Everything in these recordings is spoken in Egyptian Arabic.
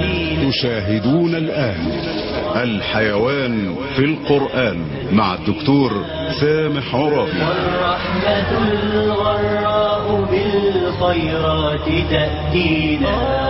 تأتينا تشاهدون الآن الحيوان في القرآن مع الدكتور سامح عرابي والرحمة الغراء بالخيرات تأتينا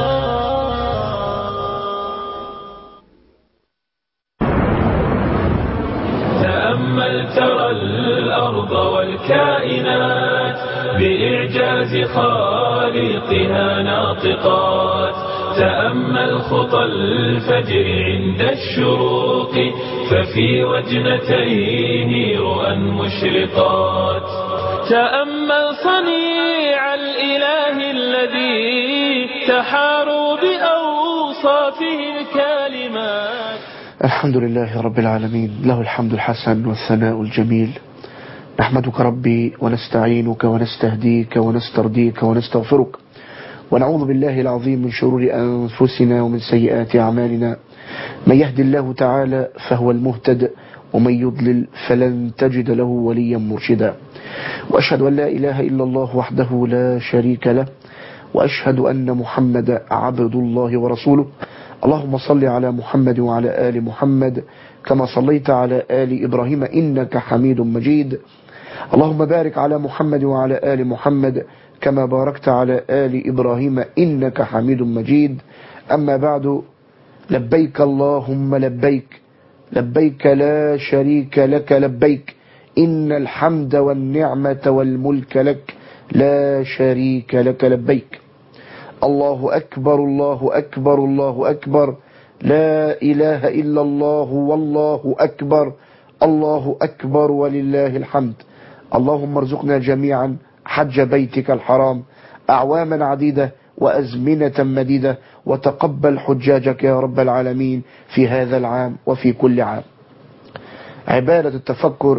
تأمل ترى الأرض والكائنات بإعجاز خالقها ناطقات تأمل خطى الفجر عند الشروق ففي وجنتيه رؤى مشرقات تأمل صنيع الإله الذي تحاروا بأوصافه الكالمات الحمد لله رب العالمين له الحمد الحسن والثناء الجميل نحمدك ربي ونستعينك ونستهديك ونسترضيك ونستغفرك ونعوذ بالله العظيم من شرور أنفسنا ومن سيئات أعمالنا من يهد الله تعالى فهو المهتد ومن يضلل فلن تجد له وليا مرشدا وأشهد أن لا إله إلا الله وحده لا شريك له وأشهد أن محمد عبد الله ورسوله اللهم صل على محمد وعلى آل محمد كما صليت على آل إبراهيم إنك حميد مجيد اللهم بارك على محمد وعلى آل محمد كما باركت على آل إبراهيم إنك حميد مجيد أما بعد لبيك اللهم لبيك لبيك لا شريك لك لبيك إن الحمد والنعمة والملك لك لا شريك لك لبيك الله أكبر الله أكبر الله أكبر لا إله إلا الله والله أكبر الله أكبر ولله الحمد اللهم ارزقنا جميعا حج بيتك الحرام أعواما عديدة وأزمنة مديدة وتقبل حجاجك يا رب العالمين في هذا العام وفي كل عام عبادة التفكر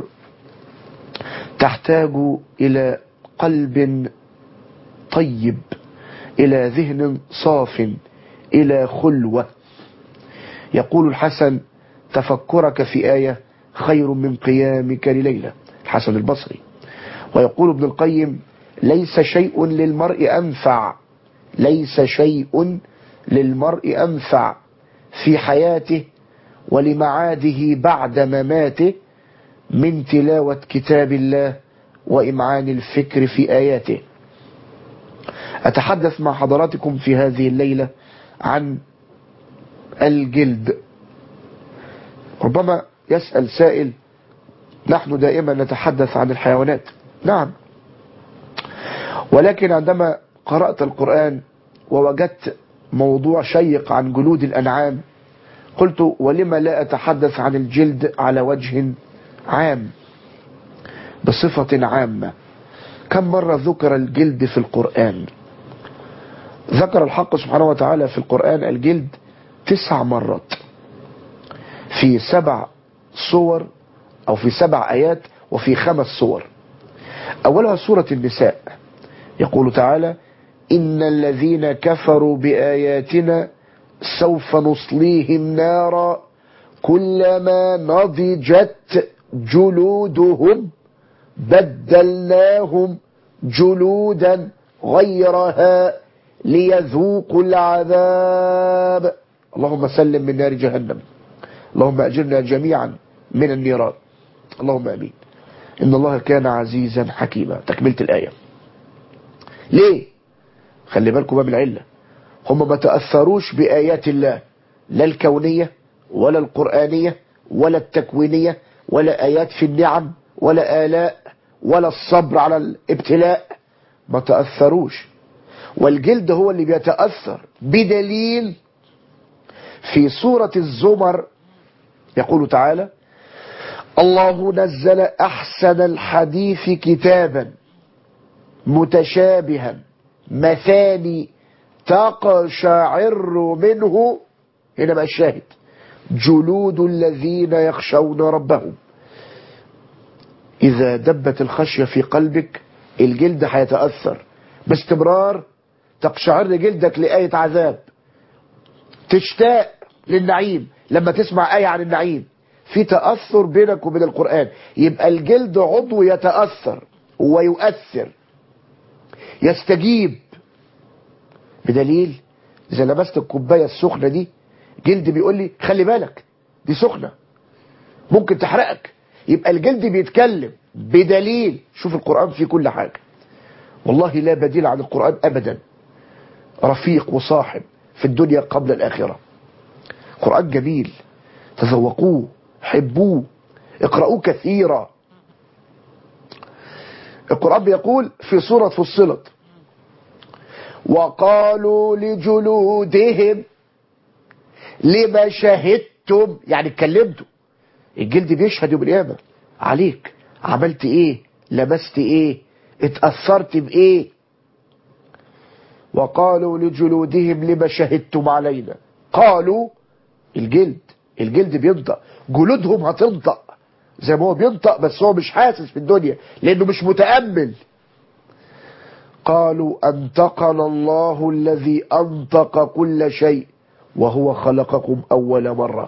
تحتاج إلى قلب طيب إلى ذهن صاف إلى خلوة يقول الحسن تفكرك في آية خير من قيامك لليلة الحسن البصري ويقول ابن القيم ليس شيء للمرء أنفع ليس شيء للمرء أنفع في حياته ولمعاده بعد مماته من تلاوة كتاب الله وإمعان الفكر في آياته أتحدث مع حضراتكم في هذه الليلة عن الجلد ربما يسأل سائل نحن دائما نتحدث عن الحيوانات نعم ولكن عندما قرأت القرآن ووجدت موضوع شيق عن جلود الأنعام قلت ولما لا أتحدث عن الجلد على وجه عام بصفة عامة كم مرة ذكر الجلد في القرآن ذكر الحق سبحانه وتعالى في القرآن الجلد تسع مرات في سبع صور أو في سبع آيات وفي خمس صور أولها سورة النساء يقول تعالى إن الذين كفروا بآياتنا سوف نصليهم نارا كلما نضجت جلودهم بدلناهم جلودا غيرها ليذوقوا العذاب اللهم سلم من نار جهنم اللهم أجرنا جميعا من النيران اللهم أمين إن الله كان عزيزا حكيما تكملة الآية ليه خلي بالكم بقى من العلة هم ما تأثروش بآيات الله لا الكونية ولا القرآنية ولا التكوينية ولا آيات في النعم ولا آلاء ولا الصبر على الابتلاء ما تأثروش والجلد هو اللي بيتأثر بدليل في سورة الزمر يقول تعالى الله نزل أحسن الحديث كتابا متشابها مثاني تقشعر منه هنا بقى الشاهد جلود الذين يخشون ربهم إذا دبت الخشية في قلبك الجلد هيتأثر باستمرار تقشعر جلدك لآية عذاب تشتاق للنعيم لما تسمع آية عن النعيم في تأثر بينك وبين القرآن يبقى الجلد عضو يتأثر ويؤثر يستجيب بدليل اذا لمست الكوبايه السخنه دي جلد بيقول لي خلي بالك دي سخنه ممكن تحرقك يبقى الجلد بيتكلم بدليل شوف القرآن فيه كل حاجة والله لا بديل عن القرآن أبدا رفيق وصاحب في الدنيا قبل الآخرة قرآن جميل تذوقوه حبوه اقرأوه كثيرا القرآن بيقول في سورة فصلت وقالوا لجلودهم لما شهدتم يعني اتكلمتوا الجلد بيشهد يوم القيامة عليك عملت ايه لمست ايه اتأثرت بايه وقالوا لجلودهم لما شهدتم علينا قالوا الجلد الجلد بينطق جلودهم هتنطق زي ما هو بينطق بس هو مش حاسس في الدنيا لانه مش متأمل قالوا أنطقنا الله الذي أنطق كل شيء وهو خلقكم أول مرة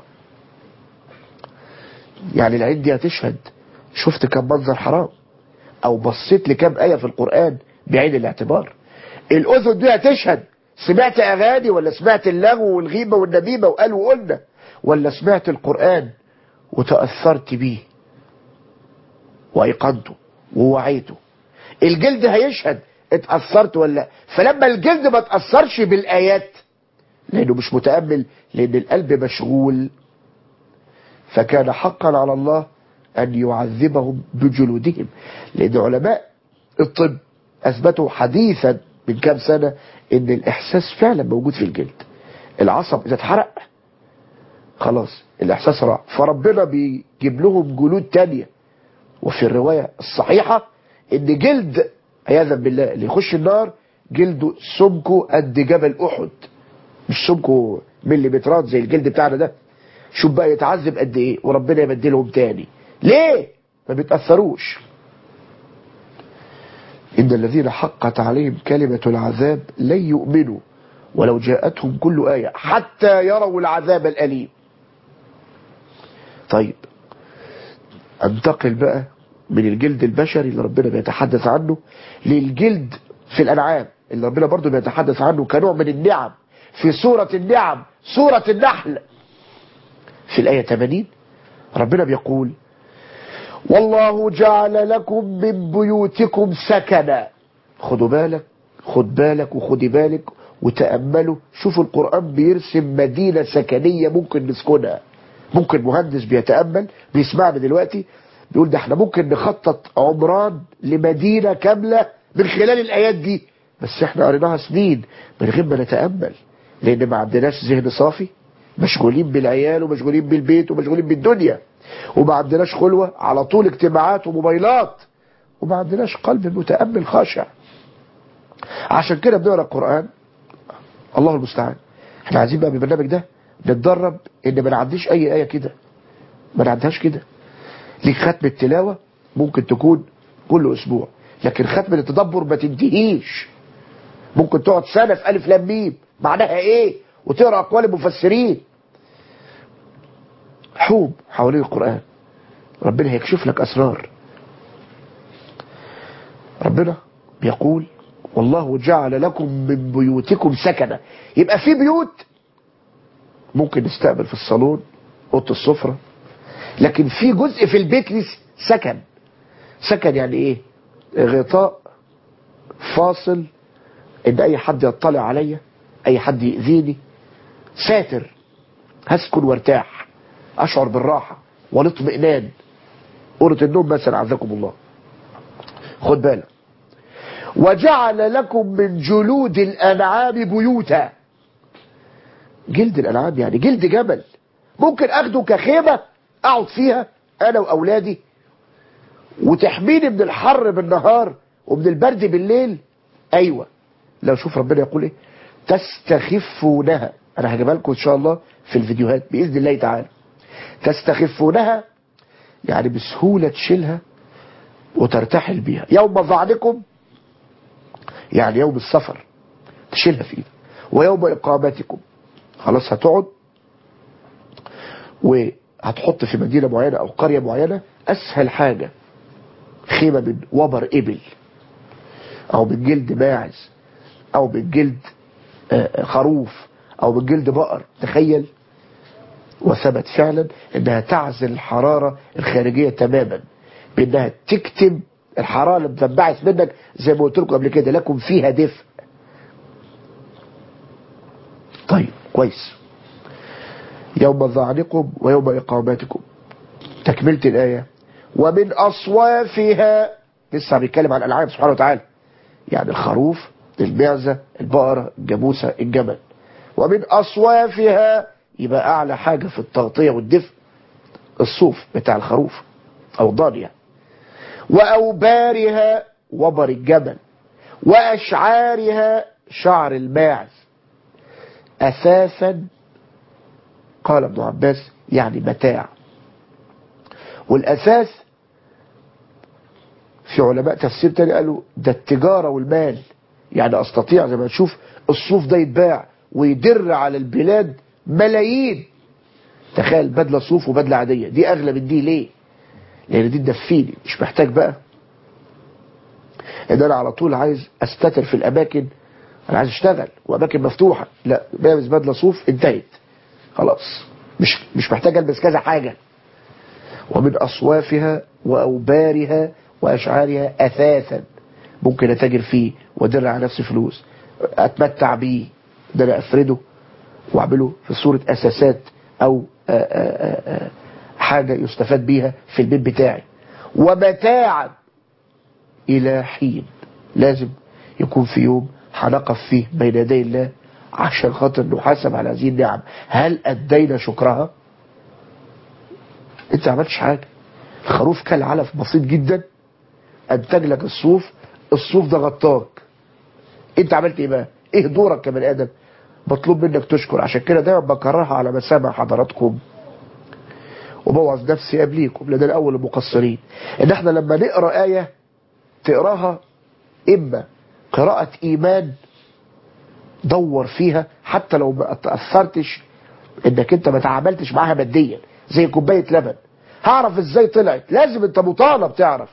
يعني العين دي هتشهد شفت كم منظر حرام او بصيت لكم آية في القرآن بعين الاعتبار الاذن دي هتشهد سمعت اغاني ولا سمعت اللغو والغيبة والنميمة وقال وقلنا ولا سمعت القرآن وتأثرت بيه وايقنته ووعيته الجلد هيشهد اتأثرت ولا فلما الجلد ما تأثرش بالآيات لأنه مش متأمل لأن القلب مشغول فكان حقا على الله أن يعذبهم بجلودهم لأن علماء الطب أثبتوا حديثا من كام سنة أن الإحساس فعلا موجود في الجلد العصب إذا اتحرق خلاص الإحساس راح فربنا بيجيب لهم جلود تانية وفي الرواية الصحيحة أن جلد عياذا بالله اللي يخش النار جلده سمكه قد جبل أحد مش سمكه مليمترات زي الجلد بتاعنا ده شوف بقى يتعذب قد ايه وربنا يبدلهم تاني ليه ما بيتأثروش إن الذين حقت عليهم كلمة العذاب لن يؤمنوا ولو جاءتهم كل آية حتى يروا العذاب الأليم طيب انتقل بقى من الجلد البشري اللي ربنا بيتحدث عنه للجلد في الأنعام اللي ربنا برضو بيتحدث عنه كنوع من النعم في سورة النعم سورة النحل في الآية 80 ربنا بيقول والله جعل لكم من بيوتكم سكنا خدوا بالك خد بالك وخدي بالك وتأملوا شوفوا القرآن بيرسم مدينة سكنية ممكن نسكنها ممكن مهندس بيتأمل بيسمعنا دلوقتي بيقول ده احنا ممكن نخطط عمران لمدينة كاملة من خلال الآيات دي بس احنا قريناها سنين من غير ما نتأمل لأن ما عندناش ذهن صافي مشغولين بالعيال ومشغولين بالبيت ومشغولين بالدنيا وما عندناش خلوة على طول اجتماعات وموبايلات وما عندناش قلب متأمل خاشع عشان كده بنقرا القرآن الله المستعان احنا عايزين بقى بالبرنامج ده نتدرب ان ما نعديش اي آية كده ما نعديهاش كده ليك ختم التلاوة ممكن تكون كل اسبوع لكن ختم التدبر ما تنتهيش ممكن تقعد سنة في ألف لام ميم معناها ايه وتقرأ أقوال المفسرين حوم حوالين القرآن ربنا هيكشف لك أسرار ربنا بيقول والله جعل لكم من بيوتكم سكنة يبقى في بيوت ممكن نستقبل في الصالون اوضه السفرة لكن في جزء في البيت ليه سكن سكن يعني ايه غطاء فاصل ان اي حد يطلع عليا اي حد يأذيني ساتر هسكن وارتاح اشعر بالراحة والاطمئنان قرة النوم مثلا عزكم الله خد بالك وجعل لكم من جلود الانعام بيوتا جلد الانعام يعني جلد جبل ممكن اخده كخيمة اقعد فيها انا واولادي وتحميني من الحر بالنهار ومن البرد بالليل ايوه لو شوف ربنا يقول ايه تستخفونها انا هجيبها لكم ان شاء الله في الفيديوهات باذن الله تعالى تستخفونها يعني بسهولة تشيلها وترتحل بيها يوم ظعنكم يعني يوم السفر تشيلها في ايدك ويوم اقامتكم خلاص هتقعد وهتحط في مدينة معينة او قرية معينة اسهل حاجة خيمة من وبر ابل او من جلد ماعز او من جلد خروف او من جلد بقر تخيل وثبت فعلا انها تعزل الحرارة الخارجية تماما بانها تكتم الحرارة اللي بتنبعث منك زي ما قلت لكم قبل كده لكم فيها دفء طيب كويس يوم ظعنكم ويوم إقامتكم تكملة الآية ومن أصوافها لسه بيتكلم عن الألعاب سبحانه وتعالى يعني الخروف المعزة البقرة الجاموسة الجمل ومن أصوافها يبقى أعلى حاجة في التغطية والدفء الصوف بتاع الخروف أو الضان يعني وأوبارها وبر الجمل وأشعارها شعر الماعز أثاثا قال ابن عباس يعني متاع والأثاث في علماء تفسير تاني قالوا ده التجارة والمال يعني أستطيع زي ما نشوف الصوف ده يتباع ويدر على البلاد ملايين تخيل بدلة صوف وبدلة عادية دي أغلى من دي ليه لأن دي تدفيني مش محتاج بقى ان انا على طول عايز استتر في الاماكن انا عايز اشتغل واماكن مفتوحه لا بلبس بدله صوف انتهت خلاص مش مش محتاج البس كذا حاجه ومن اصوافها واوبارها واشعارها اثاثا ممكن اتاجر فيه وادر على نفسي فلوس اتمتع بيه ده انا افرده واعمله في صوره اساسات او آآ آآ آآ حاجه يستفاد بيها في البيت بتاعي ومتاعا الى حين لازم يكون في يوم هنقف فيه بين يدي الله عشان خاطر نحاسب على هذه النعم هل ادينا شكرها انت ما عملتش حاجه الخروف كان علف بسيط جدا انتج لك الصوف الصوف ده غطاك انت عملت ايه بقى ايه دورك كبني ادم مطلوب منك تشكر عشان كده دايما بكررها على مسامع حضراتكم وبوعظ نفسي قبليكم لان الاول المقصرين ان احنا لما نقرا ايه تقراها اما قراءة ايمان دور فيها حتى لو ما تأثرتش انك انت ما تعاملتش معاها ماديا زي كوباية لبن هعرف ازاي طلعت لازم انت مطالب تعرف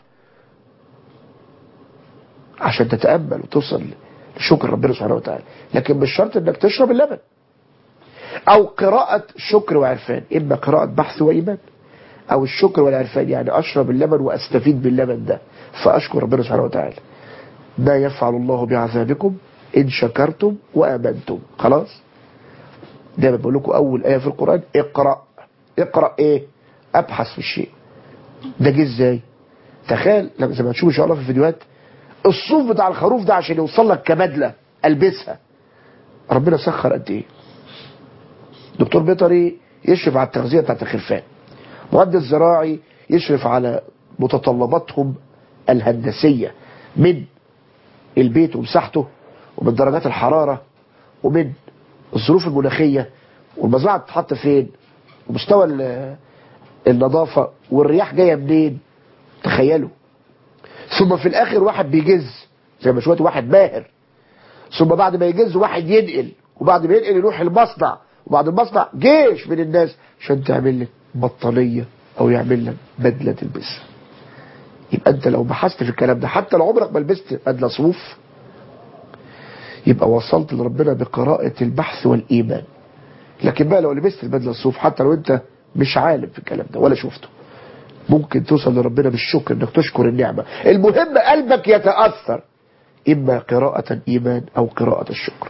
عشان تتأمل وتوصل لشكر ربنا سبحانه وتعالى لكن مش شرط انك تشرب اللبن او قراءة شكر وعرفان اما قراءة بحث وايمان او الشكر والعرفان يعني اشرب اللبن واستفيد باللبن ده فاشكر ربنا سبحانه وتعالى ما يفعل الله بعذابكم ان شكرتم وامنتم خلاص ده بقول لكم اول ايه في القران اقرا اقرا ايه ابحث في الشيء ده جه ازاي تخيل لما زي ما تشوف ان شاء الله في الفيديوهات الصوف بتاع الخروف ده عشان يوصل لك كبدله البسها ربنا سخر قد ايه دكتور بيطري يشرف على التغذيه بتاعت الخرفان مهندس زراعي يشرف على متطلباتهم الهندسية من البيت ومساحته ومن درجات الحرارة ومن الظروف المناخية والمزرعة بتتحط فين ومستوى النظافة والرياح جاية منين تخيلوا ثم في الاخر واحد بيجز زي ما شوية واحد ماهر ثم بعد ما يجز واحد ينقل وبعد ما ينقل يروح المصنع وبعد المصنع جيش من الناس عشان تعمل لك بطانية او يعمل لك بدلة تلبسها يبقى انت لو بحثت في الكلام ده حتى لو عمرك ما لبست بدلة صوف يبقى وصلت لربنا بقراءة البحث والإيمان لكن بقى لو لبست البدلة الصوف حتى لو انت مش عالم في الكلام ده ولا شفته ممكن توصل لربنا بالشكر انك تشكر النعمة المهم قلبك يتأثر اما قراءة ايمان او قراءة الشكر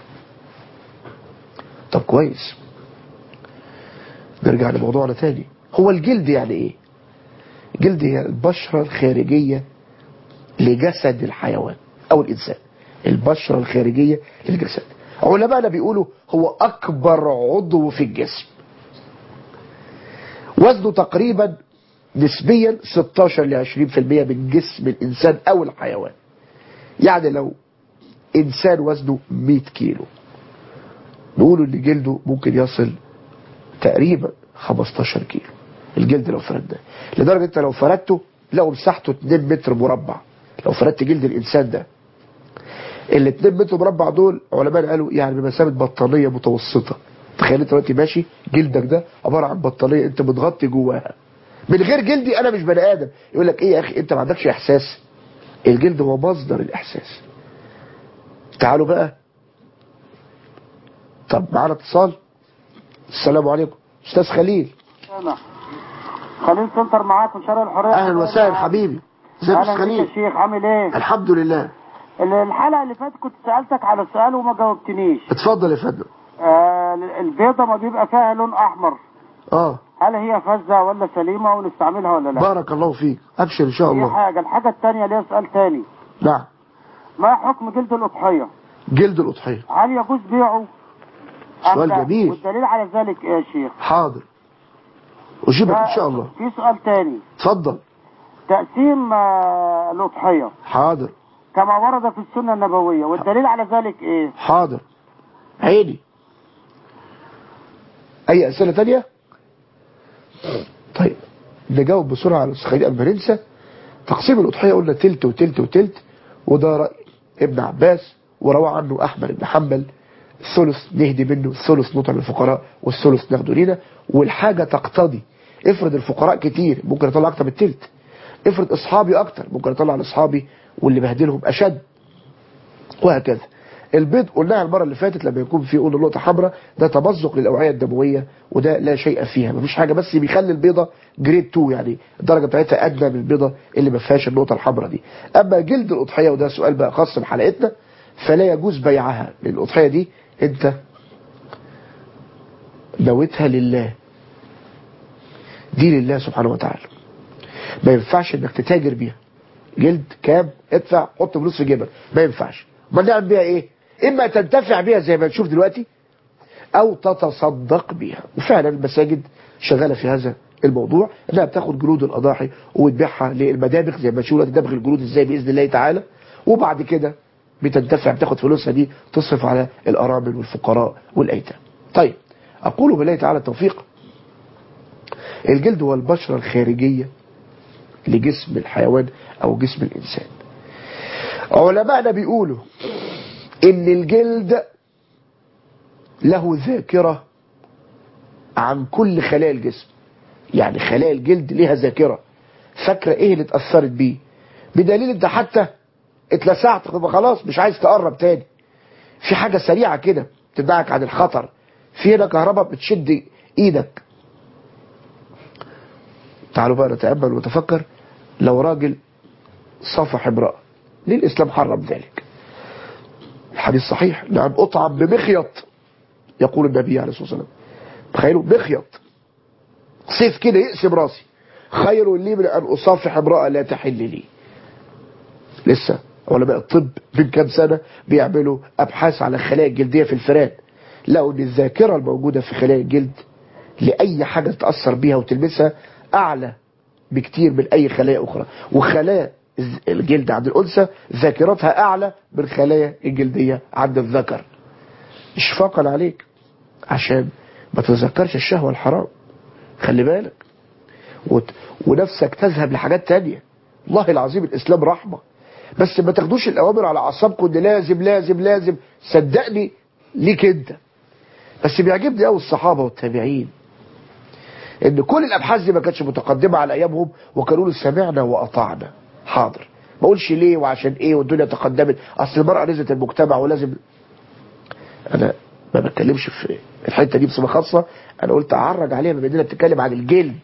طب كويس نرجع لموضوعنا تاني هو الجلد يعني ايه الجلد هي البشرة الخارجية لجسد الحيوان او الانسان البشرة الخارجية للجسد علماءنا بيقولوا هو اكبر عضو في الجسم وزنه تقريبا نسبيا 16 ل 20% من جسم الانسان او الحيوان يعني لو انسان وزنه 100 كيلو نقول ان جلده ممكن يصل تقريبا 15 كيلو الجلد لو فردناه لدرجة انت لو فردته لو مساحته 2 متر مربع لو فردت جلد الانسان ده ال 2 متر مربع دول علماء قالوا يعني بمثابة بطانية متوسطة تخيل انت دلوقتي ماشي جلدك ده عبارة عن بطانية انت متغطي جواها من غير جلدي انا مش بني ادم يقول لك ايه يا اخي انت ما عندكش احساس الجلد هو مصدر الاحساس تعالوا بقى طب معانا اتصال السلام عليكم استاذ خليل سامع خليل سنتر معاك من شارع الحرية اهلا وسهلا حبيبي ازيك يا اهلا استاذ بيك يا خليل شيخ عامل ايه الحمد لله الحلقة اللي فاتت كنت سألتك على سؤال وما جاوبتنيش اتفضل يا فندم آه البيضة ما بيبقى فيها لون احمر اه هل هي فزة ولا سليمة ونستعملها ولا لا بارك الله فيك ابشر ان شاء دي الله حاجة الحاجة التانية ليها سؤال تاني نعم ما حكم جلد الأضحية جلد الاضحيه هل يجوز بيعه أم سؤال لا؟ جميل. والدليل على ذلك ايه يا شيخ حاضر اجيبك ان شاء الله في سؤال تاني اتفضل تقسيم آه الأضحية حاضر كما ورد في السنة النبوية والدليل على ذلك ايه حاضر عيني اي اسئله تانية طيب نجاوب بسرعه على السخيل قبل ما ننسى تقسيم الاضحيه قلنا تلت وتلت وتلت وده راي ابن عباس وروى عنه احمد بن حنبل الثلث نهدي منه الثلث نطعم الفقراء والثلث ناخده لينا والحاجه تقتضي افرض الفقراء كتير ممكن اطلع اكتر من التلت افرض اصحابي اكتر ممكن اطلع لاصحابي واللي بهدلهم اشد وهكذا البيض قلناها المرة اللي فاتت لما يكون في قلنا نقطة حمراء ده تمزق للأوعية الدموية وده لا شيء فيها مفيش حاجة بس بيخلي البيضة جريد 2 يعني الدرجة بتاعتها أدنى من البيضة اللي ما فيهاش النقطة الحمراء دي أما جلد الأضحية وده سؤال بقى خاص بحلقتنا فلا يجوز بيعها لأن الأضحية دي أنت نويتها لله دي لله سبحانه وتعالى ما ينفعش انك تتاجر بيها جلد كام ادفع حط فلوس في جيبك ما ينفعش امال نعمل بيها ايه اما تنتفع بيها زي ما نشوف دلوقتي او تتصدق بيها وفعلا المساجد شغاله في هذا الموضوع انها بتاخد جلود الاضاحي وتبيعها للمدابغ زي ما نشوف دلوقتي دبغ الجلود ازاي باذن الله تعالى وبعد كده بتنتفع بتاخد فلوسها دي تصرف على الارامل والفقراء والايتام طيب اقول بالله تعالى التوفيق الجلد هو البشره الخارجيه لجسم الحيوان او جسم الانسان علماءنا بيقولوا ان الجلد له ذاكرة عن كل خلايا الجسم يعني خلايا الجلد ليها ذاكرة فاكرة ايه اللي اتأثرت بيه بدليل انت حتى اتلسعت تبقى خلاص مش عايز تقرب تاني في حاجة سريعة كده تدعك عن الخطر في هنا كهرباء بتشد ايدك تعالوا بقى نتأمل ونتفكر لو راجل صفح امرأة ليه الإسلام حرم ذلك الحديث صحيح لأن أطعم بمخيط يقول النبي عليه الصلاة والسلام تخيلوا مخيط سيف كده يقسم راسي خير لي من أن أصافح امرأة لا تحل لي لسه علماء الطب من كام سنة بيعملوا أبحاث على الخلايا الجلدية في الفئران لقوا أن الذاكرة الموجودة في خلايا الجلد لأي حاجة تأثر بيها وتلمسها أعلى بكتير من أي خلايا أخرى وخلايا الجلد عند الأنثى ذاكرتها أعلى من خلايا الجلدية عند الذكر إشفاقا عليك عشان ما تتذكرش الشهوة الحرام خلي بالك وت... ونفسك تذهب لحاجات تانية والله العظيم الإسلام رحمة بس ما تاخدوش الأوامر على أعصابكم إن لازم لازم لازم صدقني ليك أنت بس بيعجبني قوي الصحابة والتابعين ان كل الابحاث دي ما كانتش متقدمه على ايامهم وكانوا له سمعنا واطعنا حاضر ما اقولش ليه وعشان ايه والدنيا تقدمت اصل المراه نزلت المجتمع ولازم انا ما بتكلمش في الحته دي بصفه خاصه انا قلت اعرج عليها بما اننا بتتكلم عن الجلد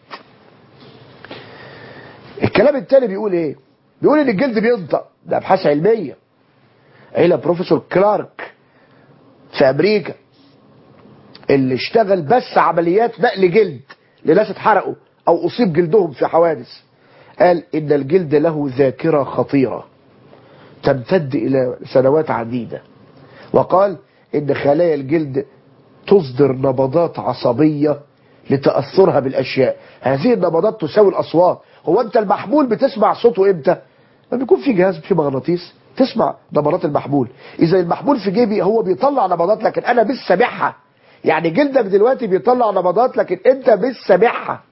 الكلام التاني بيقول ايه بيقول ان الجلد بينطق ده ابحاث علميه قايلها بروفيسور كلارك في امريكا اللي اشتغل بس عمليات نقل جلد لناس اتحرقوا او اصيب جلدهم في حوادث قال ان الجلد له ذاكرة خطيرة تمتد الى سنوات عديدة وقال ان خلايا الجلد تصدر نبضات عصبية لتأثرها بالاشياء هذه النبضات تساوي الاصوات هو انت المحمول بتسمع صوته امتى لما بيكون في جهاز في مغناطيس تسمع نبضات المحمول اذا المحمول في جيبي هو بيطلع نبضات لكن انا مش سامعها يعني جلدك دلوقتي بيطلع نبضات لكن انت مش سامعها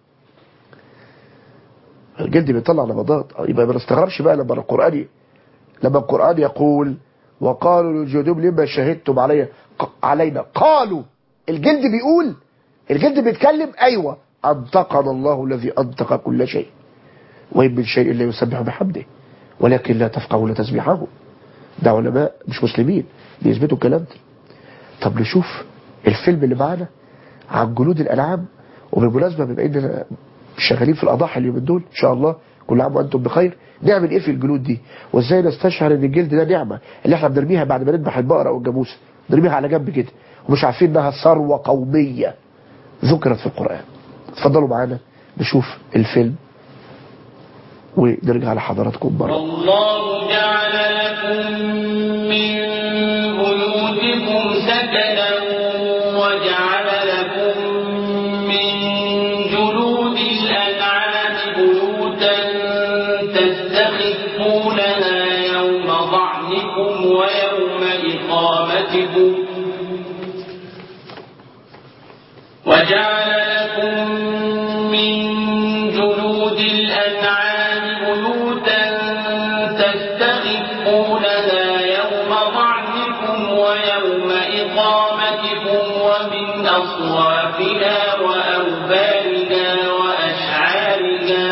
الجلد بيطلع نبضات يبقى ما نستغربش بقى لما القرآن لما القرآن يقول وقالوا للجدوب لما شهدتم علي علينا قالوا الجلد بيقول الجلد بيتكلم ايوه انطقنا الله الذي انطق كل شيء وإن من شيء لا يسبح بحمده ولكن لا تفقهون تسبيحه ده علماء مش مسلمين بيثبتوا الكلام ده طب نشوف الفيلم اللي معانا عن جلود الانعام وبالمناسبه بما اننا شغالين في الاضاحي اليومين دول ان شاء الله كل عام وانتم بخير نعمل ايه في الجلود دي وازاي نستشعر ان الجلد ده نعمه اللي احنا بنرميها بعد ما نذبح البقره او الجاموسه نرميها على جنب كده ومش عارفين انها ثروه قوميه ذكرت في القران اتفضلوا معانا نشوف الفيلم ونرجع لحضراتكم مره والله جعل لكم من بيوتكم سكنا وجعل لكم من جلود الأنعام بيوتا تستخفونها يوم ضعنكم ويوم إقامتكم وجعل لكم من جلود الأنعام بيوتا تستخفونها يوم ضعنكم ويوم إقامتكم ومن أصوافها وأوبارها وأشعارها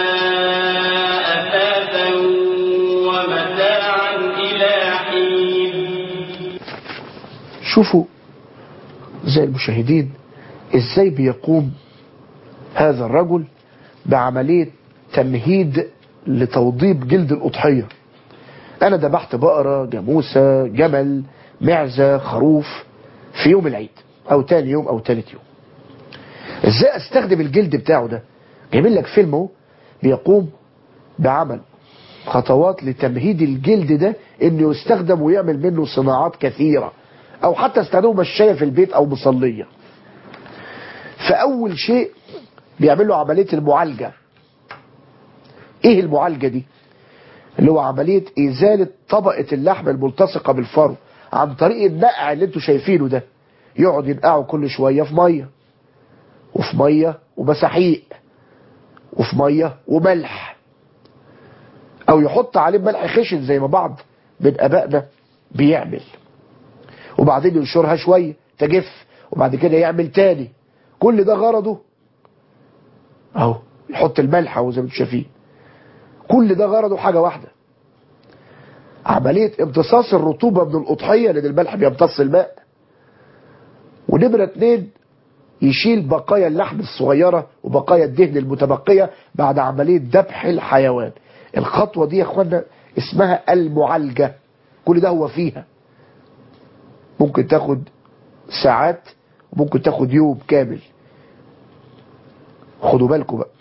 أثاثا ومتاعا إلى حين شوفوا زي المشاهدين ازاي بيقوم هذا الرجل بعملية تمهيد لتوضيب جلد الأضحية أنا ذبحت بقرة جاموسة جمل معزة خروف في يوم العيد أو تاني يوم أو تالت يوم ازاي استخدم الجلد بتاعه ده جايبين لك فيلم اهو بيقوم بعمل خطوات لتمهيد الجلد ده انه يستخدم ويعمل منه صناعات كثيرة او حتى استخدمه مشاية في البيت او مصلية فاول شيء بيعمل له عملية المعالجة ايه المعالجة دي اللي هو عملية ازالة طبقة اللحم الملتصقة بالفرو عن طريق النقع اللي انتوا شايفينه ده يقعد ينقعه كل شوية في مية وفي مية ومساحيق وفي مية وملح او يحط عليه ملح خشن زي ما بعض من ابائنا بيعمل وبعدين ينشرها شوية تجف وبعد كده يعمل تاني كل ده غرضه اهو يحط الملح اهو زي ما انتم شايفين كل ده غرضه حاجة واحدة عملية امتصاص الرطوبة من الأضحية لأن الملح بيمتص الماء ونمرة اتنين يشيل بقايا اللحم الصغيرة وبقايا الدهن المتبقية بعد عملية ذبح الحيوان الخطوة دي يا اخوانا اسمها المعالجة كل ده هو فيها ممكن تاخد ساعات وممكن تاخد يوم كامل خدوا بالكم بقى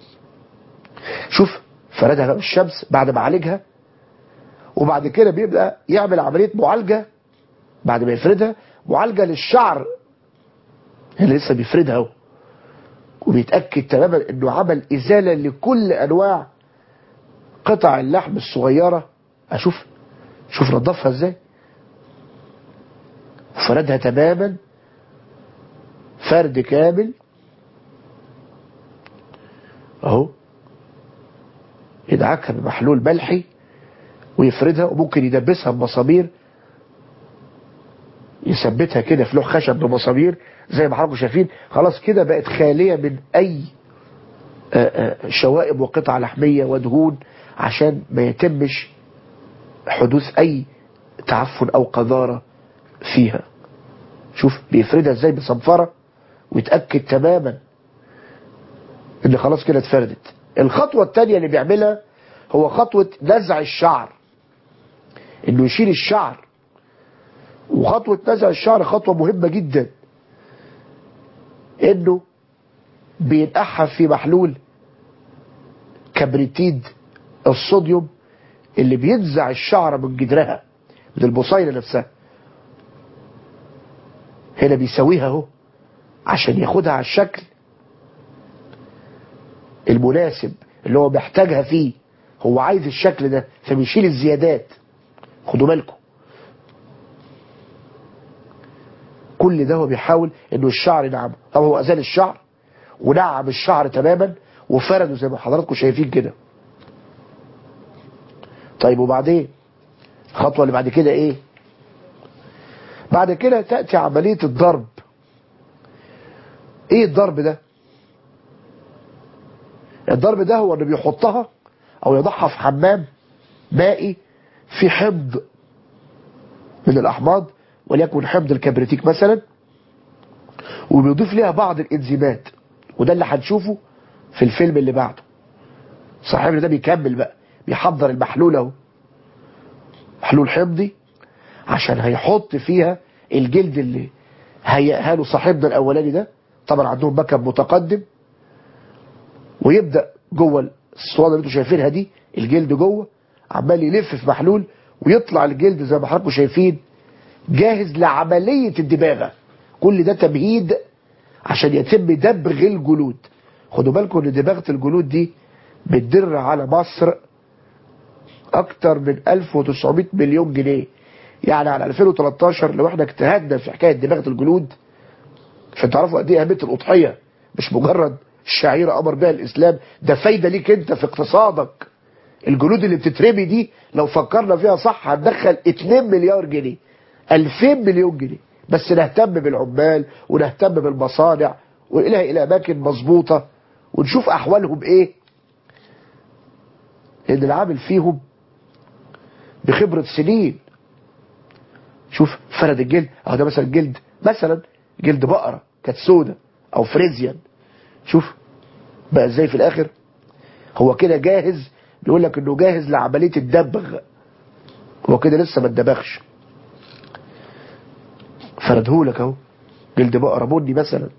شوف فردها بقى الشمس بعد ما عالجها وبعد كده بيبدأ يعمل عملية معالجة بعد ما يفردها معالجة للشعر اللي لسه بيفردها اهو وبيتأكد تماما انه عمل ازالة لكل انواع قطع اللحم الصغيرة اشوف شوف نظفها ازاي فردها تماما فرد كامل اهو يدعكها بمحلول ملحي ويفردها وممكن يدبسها بمسامير يثبتها كده في لوح خشب بمسامير زي ما حضراتكم شايفين خلاص كده بقت خالية من اي آآ آآ شوائب وقطع لحمية ودهون عشان ما يتمش حدوث اي تعفن او قذارة فيها شوف بيفردها ازاي بصنفرة ويتأكد تماما ان خلاص كده اتفردت الخطوة التانية اللي بيعملها هو خطوة نزع الشعر انه يشيل الشعر وخطوة نزع الشعر خطوة مهمة جدا انه بينقعها في محلول كبريتيد الصوديوم اللي بينزع الشعر من جدرها من البصيلة نفسها هنا بيسويها اهو عشان ياخدها على الشكل المناسب اللي هو محتاجها فيه هو عايز الشكل ده فبيشيل الزيادات خدوا بالكم كل ده هو بيحاول انه الشعر ينعمه طب هو ازال الشعر ونعم الشعر تماما وفرده زي ما حضراتكم شايفين كده طيب وبعدين الخطوه اللي بعد كده ايه بعد كده تأتي عملية الضرب ايه الضرب ده الضرب ده هو اللي بيحطها او يضعها في حمام مائي في حمض من الاحماض وليكن حمض الكبريتيك مثلا وبيضيف ليها بعض الانزيمات وده اللي هنشوفه في الفيلم اللي بعده صاحبنا ده بيكمل بقى بيحضر المحلول اهو محلول حمضي عشان هيحط فيها الجلد اللي هيئها له صاحبنا الاولاني ده طبعا عندهم مكب متقدم ويبدا جوه الصوانه اللي انتم شايفينها دي الجلد جوه عمال يلف في محلول ويطلع الجلد زي ما حضراتكم شايفين جاهز لعمليه الدباغه كل ده تمهيد عشان يتم دبغ الجلود خدوا بالكم ان دباغه الجلود دي بتدر على مصر اكتر من 1900 مليون جنيه يعني على 2013 لو احنا اجتهدنا في حكايه دباغه الجلود عشان تعرفوا قد ايه اهميه الاضحيه مش مجرد شعيره امر بها الاسلام ده فايده ليك انت في اقتصادك الجلود اللي بتترمي دي لو فكرنا فيها صح هتدخل 2 مليار جنيه 2000 مليون جنيه بس نهتم بالعمال ونهتم بالمصانع والى الى اماكن مظبوطه ونشوف احوالهم ايه لان العامل فيهم بخبره سنين شوف فرد الجلد اهو ده مثلا جلد مثلا جلد بقره كانت سودة او فريزيان شوف بقى ازاي في الاخر هو كده جاهز بيقول لك انه جاهز لعمليه الدبغ هو كده لسه ما اتدبغش فردهولك اهو جلد بقره بني مثلا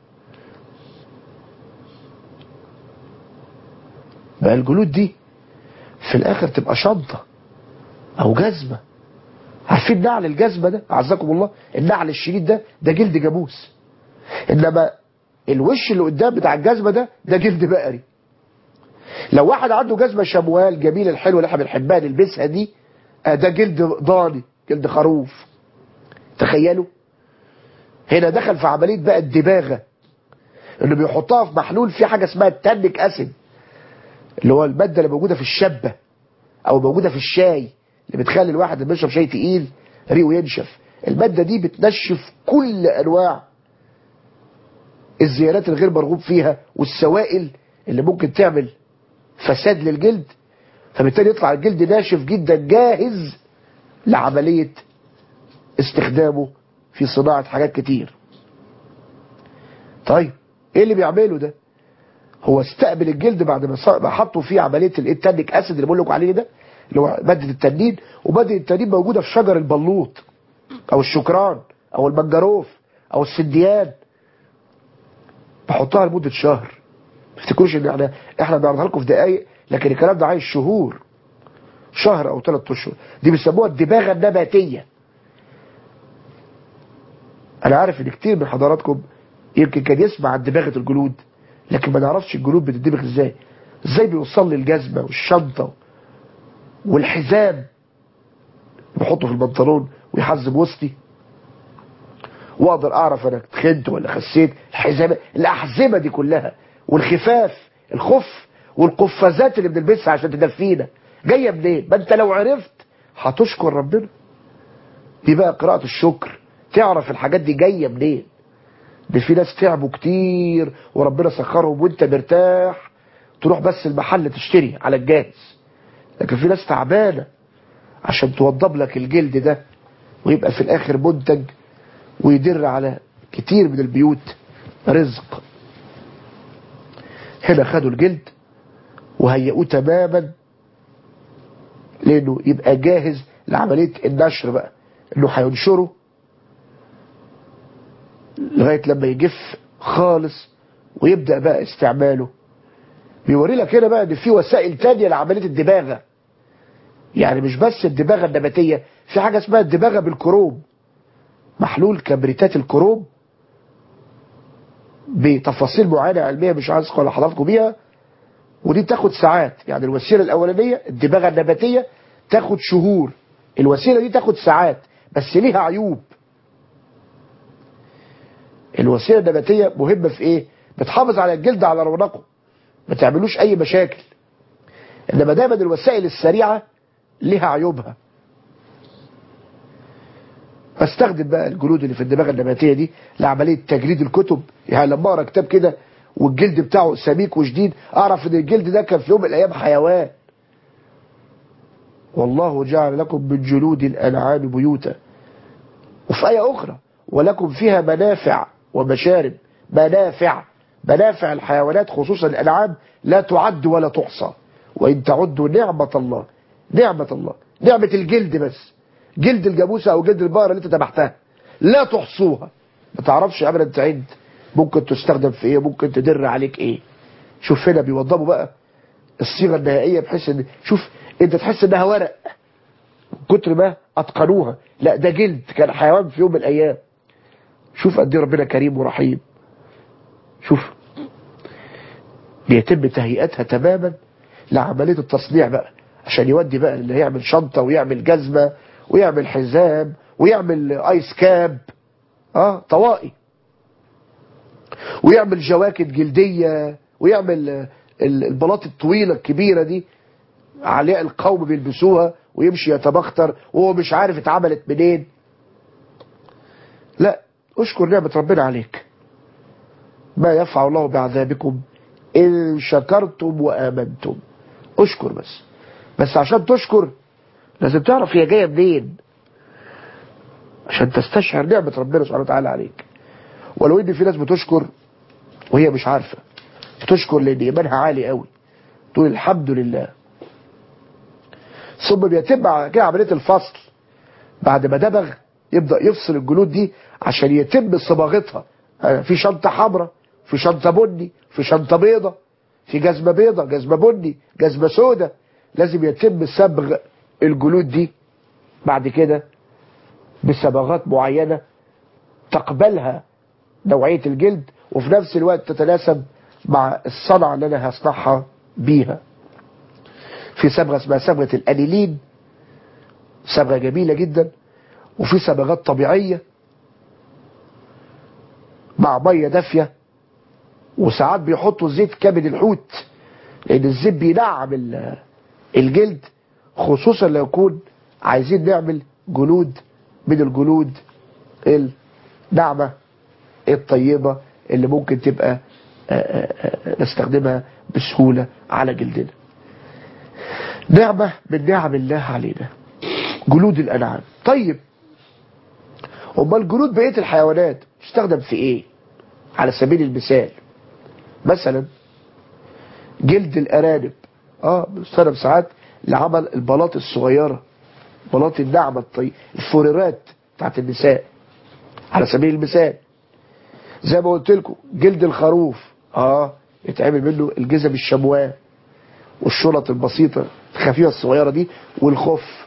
بقى الجلود دي في الاخر تبقى شنطه او جزمه عارفين نعل الجزمه ده اعزكم الله النعل الشديد ده ده جلد جاموس انما الوش اللي قدام بتاع الجزمه ده ده جلد بقري لو واحد عنده جزمه شموال جميله الحلوه اللي احنا بنحبها نلبسها دي آه ده جلد ضاني جلد خروف تخيلوا هنا دخل في عمليه بقى الدباغه اللي بيحطها في محلول فيه حاجه اسمها التانيك اسيد اللي هو الماده اللي موجوده في الشبه او موجوده في الشاي اللي بتخلي الواحد اللي بيشرب شاي تقيل ريقه ينشف الماده دي بتنشف كل انواع الزيارات الغير مرغوب فيها والسوائل اللي ممكن تعمل فساد للجلد فبالتالي يطلع الجلد ناشف جدا جاهز لعملية استخدامه في صناعة حاجات كتير طيب ايه اللي بيعمله ده هو استقبل الجلد بعد ما حطوا فيه عملية التانيك اسيد اللي بقول لكم عليه ده اللي هو مادة التنين ومادة التنين موجودة في شجر البلوط او الشكران او المنجروف او السديان بحطها لمدة شهر ما تفتكروش ان احنا احنا بنعرضها لكم في دقايق لكن الكلام ده عايز شهور شهر او ثلاث اشهر دي بيسموها الدباغه النباتيه انا عارف ان كتير من حضراتكم يمكن كان يسمع عن دباغه الجلود لكن ما نعرفش الجلود بتدبغ ازاي ازاي بيوصل لي الجزمه والشنطه والحزام بحطه في البنطلون ويحزم وسطي واقدر اعرف انا تخنت ولا خسيت الحزام الاحزمه دي كلها والخفاف الخف والقفازات اللي بنلبسها عشان تدفينا جايه منين ما انت لو عرفت هتشكر ربنا دي بقى قراءه الشكر تعرف الحاجات دي جايه منين ده في ناس تعبوا كتير وربنا سخرهم وانت مرتاح تروح بس المحل تشتري على الجاهز لكن في ناس تعبانه عشان توضب لك الجلد ده ويبقى في الاخر منتج ويدر على كتير من البيوت رزق هنا خدوا الجلد وهيئوه تماما لانه يبقى جاهز لعملية النشر بقى انه هينشره لغاية لما يجف خالص ويبدأ بقى استعماله بيوري لك هنا بقى ان في وسائل تانية لعملية الدباغة يعني مش بس الدباغة النباتية في حاجة اسمها الدباغة بالكروم محلول كبريتات الكروم بتفاصيل معينة علمية مش عايز اقول لحضراتكم بيها ودي بتاخد ساعات يعني الوسيلة الأولانية الدباغة النباتية تاخد شهور الوسيلة دي تاخد ساعات بس ليها عيوب الوسيلة النباتية مهمة في ايه بتحافظ على الجلد على رونقه ما تعملوش اي مشاكل انما دايما الوسائل السريعة ليها عيوبها بستخدم بقى الجلود اللي في الدماغ النباتية دي لعملية تجريد الكتب يعني لما اقرا كتاب كده والجلد بتاعه سميك وشديد اعرف ان الجلد ده كان في يوم من الايام حيوان والله جعل لكم من جلود الانعام بيوتا وفي آية أخرى ولكم فيها منافع ومشارب منافع منافع الحيوانات خصوصا الأنعام لا تعد ولا تحصى وإن تعدوا نعمة الله نعمة الله نعمة الجلد بس جلد الجاموسة أو جلد البقرة اللي أنت ذبحتها لا تحصوها ما تعرفش أبدا تعد ممكن تستخدم في إيه ممكن تدر عليك إيه شوف هنا بيوضبوا بقى الصيغة النهائية بحيث إن شوف أنت تحس إنها ورق من كتر ما أتقنوها لا ده جلد كان حيوان في يوم من الأيام شوف قد ايه ربنا كريم ورحيم شوف بيتم تهيئتها تماما لعملية التصنيع بقى عشان يودي بقى اللي يعمل شنطة ويعمل جزمة ويعمل حزام ويعمل ايس كاب اه طوائي ويعمل جواكت جلدية ويعمل البلاط الطويلة الكبيرة دي عليها القوم بيلبسوها ويمشي يتبختر وهو مش عارف اتعملت منين لا اشكر نعمة ربنا عليك ما يفعل الله بعذابكم إن شكرتم وآمنتم اشكر بس بس عشان تشكر لازم تعرف هي جاية منين عشان تستشعر نعمة ربنا سبحانه وتعالى عليك ولو ان في ناس بتشكر وهي مش عارفة بتشكر لان ايمانها عالي قوي تقول الحمد لله ثم بيتم كده عملية الفصل بعد ما دبغ يبدأ يفصل الجلود دي عشان يتم صباغتها في شنطة حمراء في شنطة بني في شنطة بيضة في جزمة بيضة جزمة بني جزمة سودة لازم يتم صبغ الجلود دي بعد كده بصبغات معينة تقبلها نوعية الجلد وفي نفس الوقت تتناسب مع الصنعة اللي انا هصنعها بيها في صبغة اسمها صبغة الانيلين صبغة جميلة جدا وفي صبغات طبيعية مع مية دافية وساعات بيحطوا زيت كبد الحوت لان الزيت بينعم الجلد خصوصا لو يكون عايزين نعمل جلود من الجلود الناعمة الطيبة اللي ممكن تبقى نستخدمها بسهولة على جلدنا نعمة من نعم الله علينا جلود الأنعام طيب امال جلود بقية الحيوانات تستخدم في ايه على سبيل المثال مثلا جلد الارانب اه بيستخدم ساعات لعمل البلاط الصغيرة بلاط النعمة الطيب الفوريرات بتاعت النساء على سبيل المثال زي ما قلت لكم جلد الخروف اه يتعمل منه الجزم الشمواه والشنط البسيطة الخفيفة الصغيرة دي والخف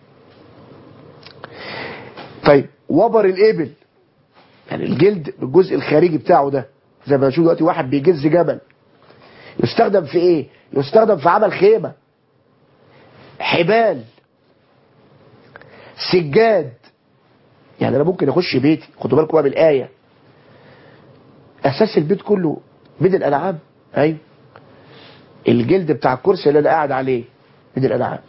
طيب وبر الإبل يعني الجلد الجزء الخارجي بتاعه ده زي ما بنشوف دلوقتي واحد بيجز جبل يستخدم في ايه يستخدم في عمل خيمة حبال سجاد يعني انا ممكن اخش بيتي خدوا بالكم بقى بالآية اساس البيت كله من الانعام ايوه الجلد بتاع الكرسي اللي انا قاعد عليه من الانعام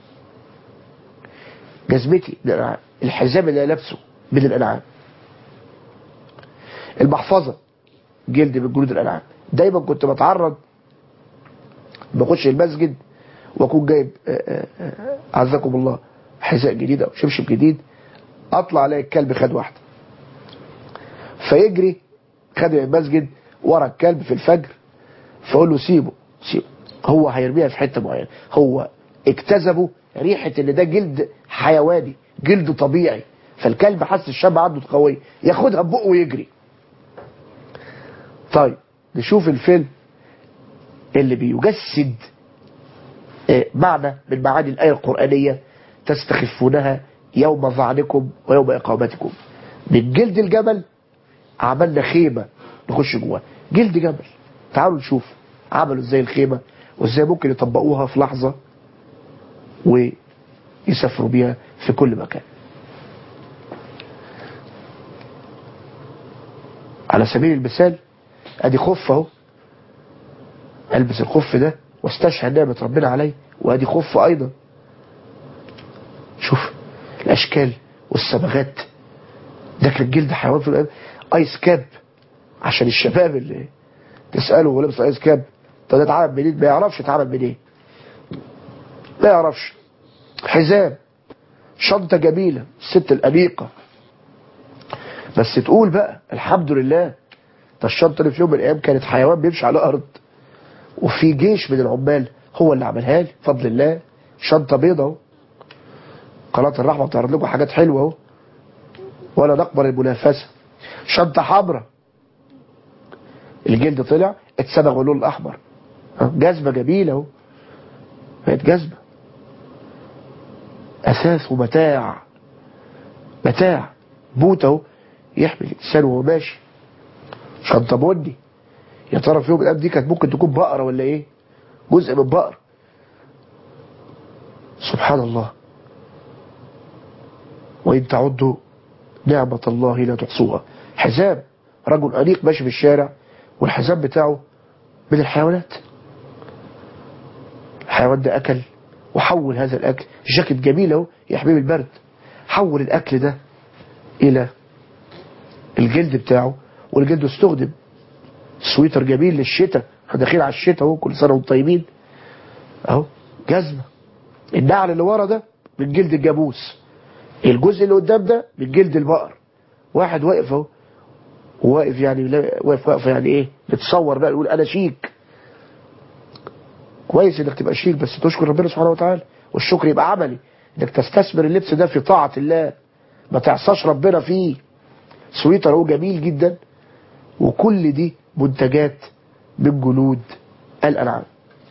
جزمتي من الانعام الحزام اللي انا لابسه من الانعام المحفظة جلد من جلود الانعام دايما كنت بتعرض بخش المسجد واكون جايب عزكم الله حذاء جديد او شبشب جديد اطلع الاقي الكلب خد واحده فيجري خد المسجد ورا الكلب في الفجر فاقول له سيبه سيبه هو هيرميها في حته معينه هو اكتسبوا ريحه ان ده جلد حيواني جلد طبيعي فالكلب حس الشم عنده قويه ياخدها ببقه ويجري طيب نشوف الفيلم اللي بيجسد معنى من معاني الآية القرآنية تستخفونها يوم ظعنكم ويوم إقامتكم من جلد الجبل عملنا خيمة نخش جواها جلد جبل تعالوا نشوف عملوا ازاي الخيمة وازاي ممكن يطبقوها في لحظة ويسافروا بيها في كل مكان على سبيل المثال ادي خف اهو البس الخف ده واستشعر نعمة ربنا علي وادي خف ايضا شوف الاشكال والصبغات ده كان جلد حيوان في الأيام. ايس كاب عشان الشباب اللي تسأله هو لابس ايس كاب طب ده اتعمل منين ما يعرفش اتعمل منين ما يعرفش حزام شنطة جميلة الست الأنيقة بس تقول بقى الحمد لله ده الشنطة اللي في يوم من الأيام كانت حيوان بيمشي على الأرض وفي جيش من العمال هو اللي عملها لي بفضل الله شنطة بيضة اهو قناة الرحمة بتعرض لكم حاجات حلوة اهو ولا نقبل المنافسة شنطة حمراء الجلد طلع اتسبغ اللون الأحمر اه، جزمة جميلة اهو بقت جزمة أساس ومتاع متاع بوت اهو يحمي الإنسان وهو ماشي شنطة بني يا ترى في يوم من الأيام دي كانت ممكن تكون بقرة ولا إيه جزء من بقر سبحان الله وإن تعدوا نعمة الله لا تحصوها حزام رجل أنيق ماشي في الشارع والحزام بتاعه من الحيوانات الحيوان ده أكل وحول هذا الأكل جاكيت جميل اهو يحميه من البرد حول الأكل ده إلى الجلد بتاعه والجلد استخدم سويتر جميل للشتاء احنا داخلين على الشتاء اهو كل سنه وانتم طيبين اهو جزمه النعل اللي ورا ده من جلد الجاموس الجزء اللي قدام ده من جلد البقر واحد واقف اهو واقف يعني لا- واقف واقف يعني ايه بتصور بقى يقول انا شيك كويس انك تبقى شيك بس تشكر ربنا سبحانه وتعالى والشكر يبقى عملي انك تستثمر اللبس ده في طاعه الله ما تعصاش ربنا فيه سويتر هو جميل جدا وكل دي منتجات من جلود الأنعام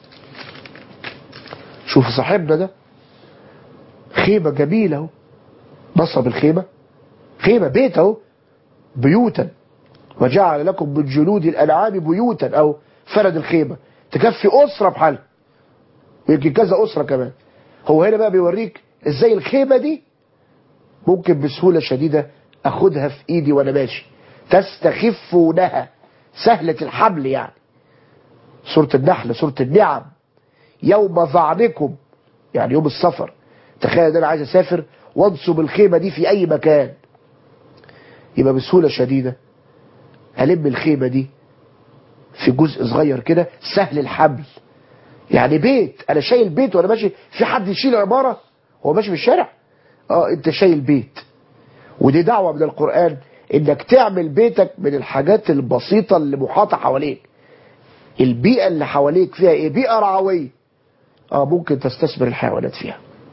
شوف صاحبنا ده خيمة جميلة اهو نصب الخيمة خيمة بيت اهو بيوتا وجعل لكم من جلود الأنعام بيوتا أو فرد الخيمة تكفي أسرة بحالها ويمكن كذا أسرة كمان هو هنا بقى بيوريك ازاي الخيمة دي ممكن بسهولة شديدة أخدها في إيدي وأنا ماشي تستخفونها سهلة الحمل يعني سورة النحل سورة النعم يوم ظعنكم يعني يوم السفر تخيل ان انا عايز اسافر وانصب الخيمة دي في اي مكان يبقى بسهولة شديدة هلم الخيمة دي في جزء صغير كده سهل الحمل يعني بيت انا شايل بيت وانا ماشي في حد يشيل عمارة هو ماشي في الشارع اه انت شايل بيت ودي دعوة من القرآن انك تعمل بيتك من الحاجات البسيطة اللي محاطة حواليك البيئة اللي حواليك فيها ايه بيئة رعوية اه ممكن تستثمر الحيوانات فيها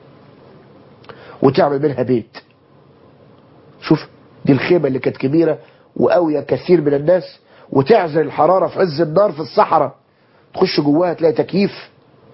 وتعمل منها بيت شوف دي الخيمة اللي كانت كبيرة وقوية كثير من الناس وتعزل الحرارة في عز النار في الصحراء تخش جواها تلاقي تكييف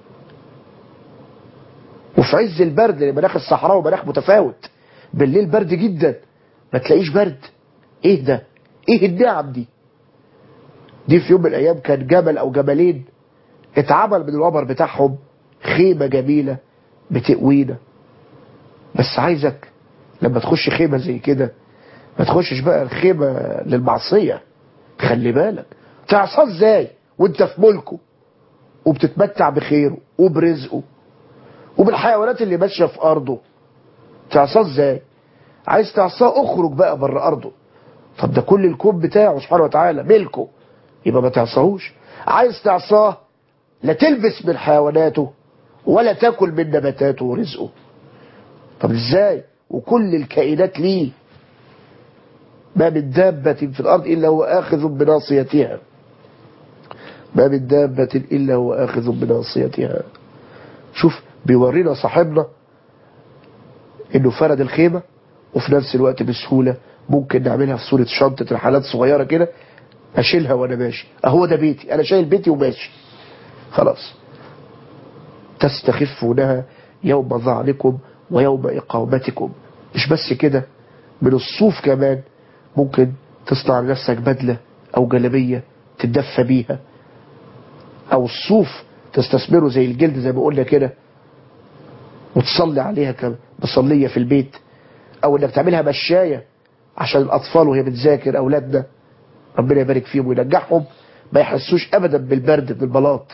وفي عز البرد لان مناخ الصحراء ومناخ متفاوت بالليل برد جدا ما تلاقيش برد ايه ده ايه النعم دي دي في يوم من الايام كان جبل او جبلين اتعمل من الوبر بتاعهم خيمة جميلة بتقوينا بس عايزك لما تخش خيمة زي كده ما تخشش بقى الخيمة للمعصية خلي بالك تعصاه ازاي وانت في ملكه وبتتمتع بخيره وبرزقه وبالحيوانات اللي ماشية في ارضه تعصاه ازاي عايز تعصاه اخرج بقى بره ارضه طب ده كل الكون بتاعه سبحانه وتعالى ملكه يبقى ما تعصاهوش عايز تعصاه لا تلبس من حيواناته ولا تاكل من نباتاته ورزقه طب ازاي وكل الكائنات ليه ما من دابة في الأرض إلا هو آخذ بناصيتها ما من دابة إلا هو آخذ بناصيتها شوف بيورينا صاحبنا انه فرد الخيمة وفي نفس الوقت بسهولة ممكن نعملها في صورة شنطة رحلات صغيرة كده اشيلها وانا ماشي اهو ده بيتي انا شايل بيتي وماشي خلاص تستخفونها يوم ظعنكم ويوم اقامتكم مش بس كده من الصوف كمان ممكن تصنع لنفسك بدلة او جلبية تتدفى بيها او الصوف تستثمره زي الجلد زي ما قلنا كده وتصلي عليها كمصلية في البيت او انك تعملها مشاية عشان الاطفال وهي بتذاكر اولادنا ربنا يبارك فيهم وينجحهم ما يحسوش ابدا بالبرد بالبلاط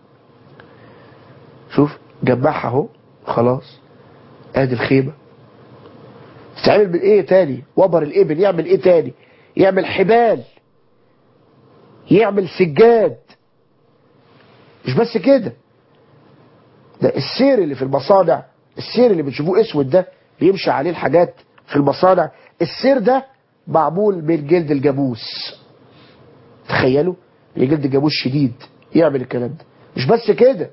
شوف جمعها اهو خلاص ادي الخيمة تتعمل من ايه تاني وبر الابل يعمل ايه تاني يعمل حبال يعمل سجاد مش بس كده ده السير اللي في المصانع السير اللي بتشوفوه اسود ده بيمشي عليه الحاجات في المصانع السير ده معمول من جلد الجاموس تخيلوا الجلد جابوه شديد يعمل الكلام ده مش بس كده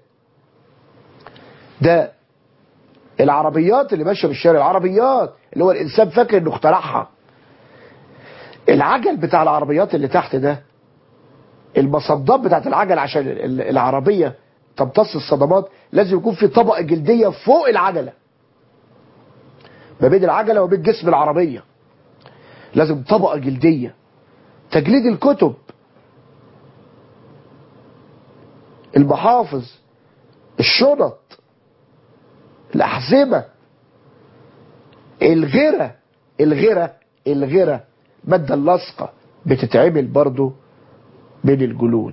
ده العربيات اللي ماشيه في الشارع العربيات اللي هو الانسان فاكر انه اخترعها العجل بتاع العربيات اللي تحت ده المصدات بتاعت العجل عشان ال- العربيه تمتص الصدمات لازم يكون في طبقه جلديه فوق العجله ما بين العجله وبين جسم العربيه لازم طبقه جلديه تجليد الكتب المحافظ الشنط الأحزمة الغيرة الغيرة الغيرة مادة اللاصقة بتتعمل برضو من الجلود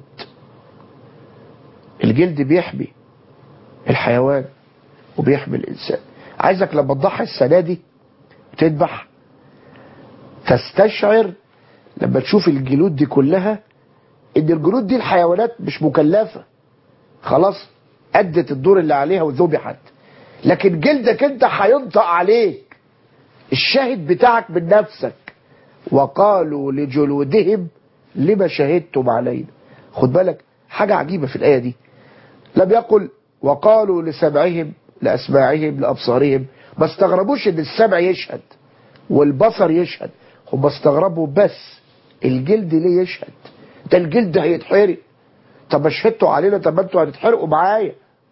الجلد بيحمي الحيوان وبيحمي الإنسان عايزك لما تضحي السنة دي وتذبح تستشعر لما تشوف الجلود دي كلها ان الجلود دي الحيوانات مش مكلفة خلاص أدت الدور اللي عليها وذبحت لكن جلدك انت هينطق عليك الشاهد بتاعك من نفسك وقالوا لجلودهم لما شهدتم علينا خد بالك حاجة عجيبة في الآية دي لم يقل وقالوا لسمعهم لأسماعهم لأبصارهم ما استغربوش ان السمع يشهد والبصر يشهد هم استغربوا بس الجلد ليه يشهد ده الجلد هيتحرق طب ما شهدتوا علينا طب ما انتوا هتتحرقوا معايا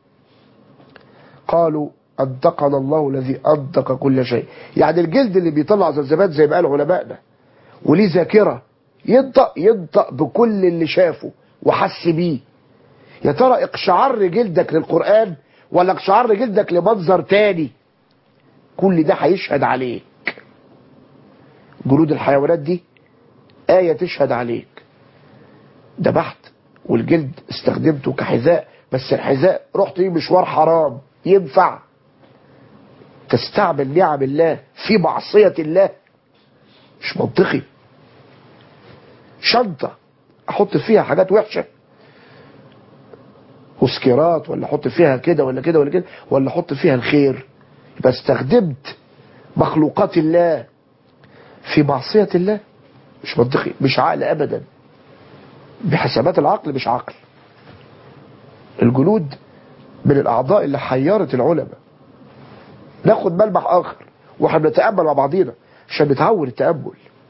قالوا أنطقنا الله الذي أنطق كل شيء يعني الجلد اللي بيطلع زلزبات زي ما قال علمائنا وليه ذاكرة ينطق ينطق بكل اللي شافه وحس بيه يا ترى اقشعر جلدك للقرآن ولا اقشعر جلدك لمنظر تاني كل ده هيشهد عليك جلود الحيوانات دي آية تشهد عليك ذبحت والجلد استخدمته كحذاء بس الحذاء رحت بيه مشوار حرام ينفع تستعمل نعم الله في معصية الله مش منطقي شنطة احط فيها حاجات وحشة وسكيرات ولا احط فيها كده ولا كده ولا كده ولا احط فيها الخير يبقى استخدمت مخلوقات الله في معصية الله مش منطقي مش عقل ابدا بحسابات العقل مش عقل الجلود من الاعضاء اللي حيرت العلماء ناخد ملمح اخر واحنا بنتامل مع بعضينا عشان نتعود التامل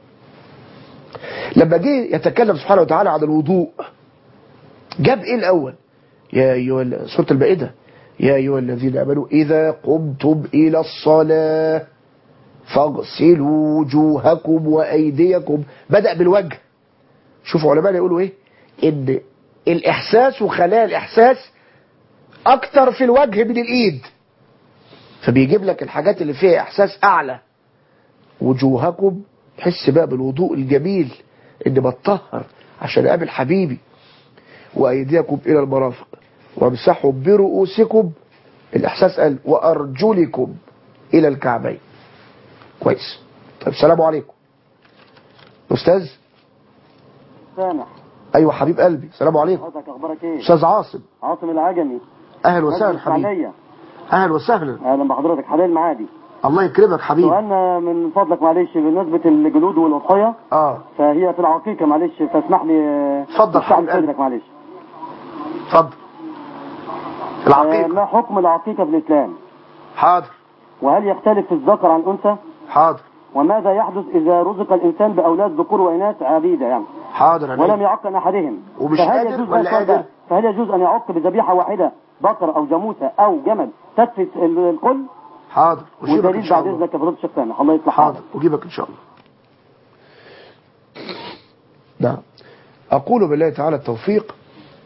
لما جه يتكلم سبحانه وتعالى عن الوضوء جاب ايه الاول يا ايها سوره المائده يا ايها الذين امنوا اذا قمتم الى الصلاه فاغسلوا وجوهكم وايديكم بدا بالوجه شوفوا علماء يقولوا ايه ان الاحساس وخلايا الاحساس اكتر في الوجه من الايد فبيجيب لك الحاجات اللي فيها احساس اعلى وجوهكم تحس بقى بالوضوء الجميل اني بتطهر عشان اقابل حبيبي وايديكم الى المرافق وامسحوا برؤوسكم الاحساس قال وارجلكم الى الكعبين كويس طيب السلام عليكم استاذ سامح ايوه حبيب قلبي السلام عليكم حضرتك اخبارك ايه استاذ عاصم عاصم العجمي اهلا وسهلا مجلس حبيبي إسماعيلية. اهلا وسهلا اهلا بحضرتك حلال معادي الله يكرمك حبيبي سؤالنا من فضلك معلش بالنسبه للجلود والاضحيه اه فهي في العقيقه معلش فاسمح لي اتفضل استعمل حبيب قلبي. صدرك معلش اتفضل آه، العقيقة ما حكم العقيقه في الاسلام حاضر وهل يختلف الذكر عن الانثى حاضر وماذا يحدث اذا رزق الانسان باولاد ذكور واناث عبيده يعني حاضر يا ولم نبي. يعق عن احدهم ومش فهل قادر يجوز ولا السؤال قادر؟ ده؟ فهل يجوز ان يعق بذبيحه واحده بقر او جاموسه او جمل تكفي ال- الكل حاضر وجيبك ان ودليل شاء بعد الله اذنك يا فضيله الشيخ سامح الله يصلح حاضر حالك وجيبك ان شاء الله نعم اقول بالله تعالى التوفيق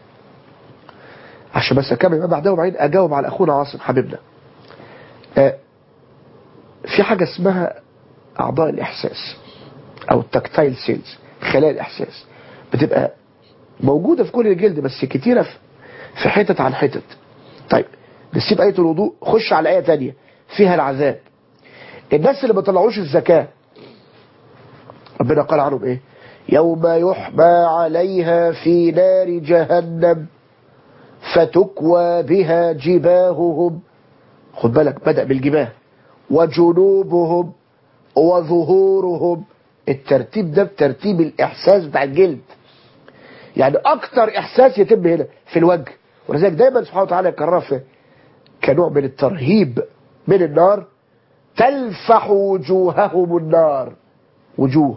عشان بس اكمل ما بعدها وبعدين اجاوب على اخونا عاصم حبيبنا آه، في حاجه اسمها اعضاء الاحساس او التكتايل سيلز خلايا الاحساس بتبقى موجوده في كل الجلد بس كتيره في- في حتت عن حتت طيب نسيب ايه الوضوء خش على ايه تانية فيها العذاب الناس اللي ما طلعوش الزكاه ربنا قال عنهم ايه يوم يحمى عليها في نار جهنم فتكوى بها جباههم خد بالك بدأ بالجباه وجنوبهم وظهورهم الترتيب ده بترتيب الإحساس بتاع الجلد يعني اكتر احساس يتم هنا في الوجه ولذلك دايما سبحانه وتعالى يكررها في كنوع من الترهيب من النار تلفح وجوههم النار وجوه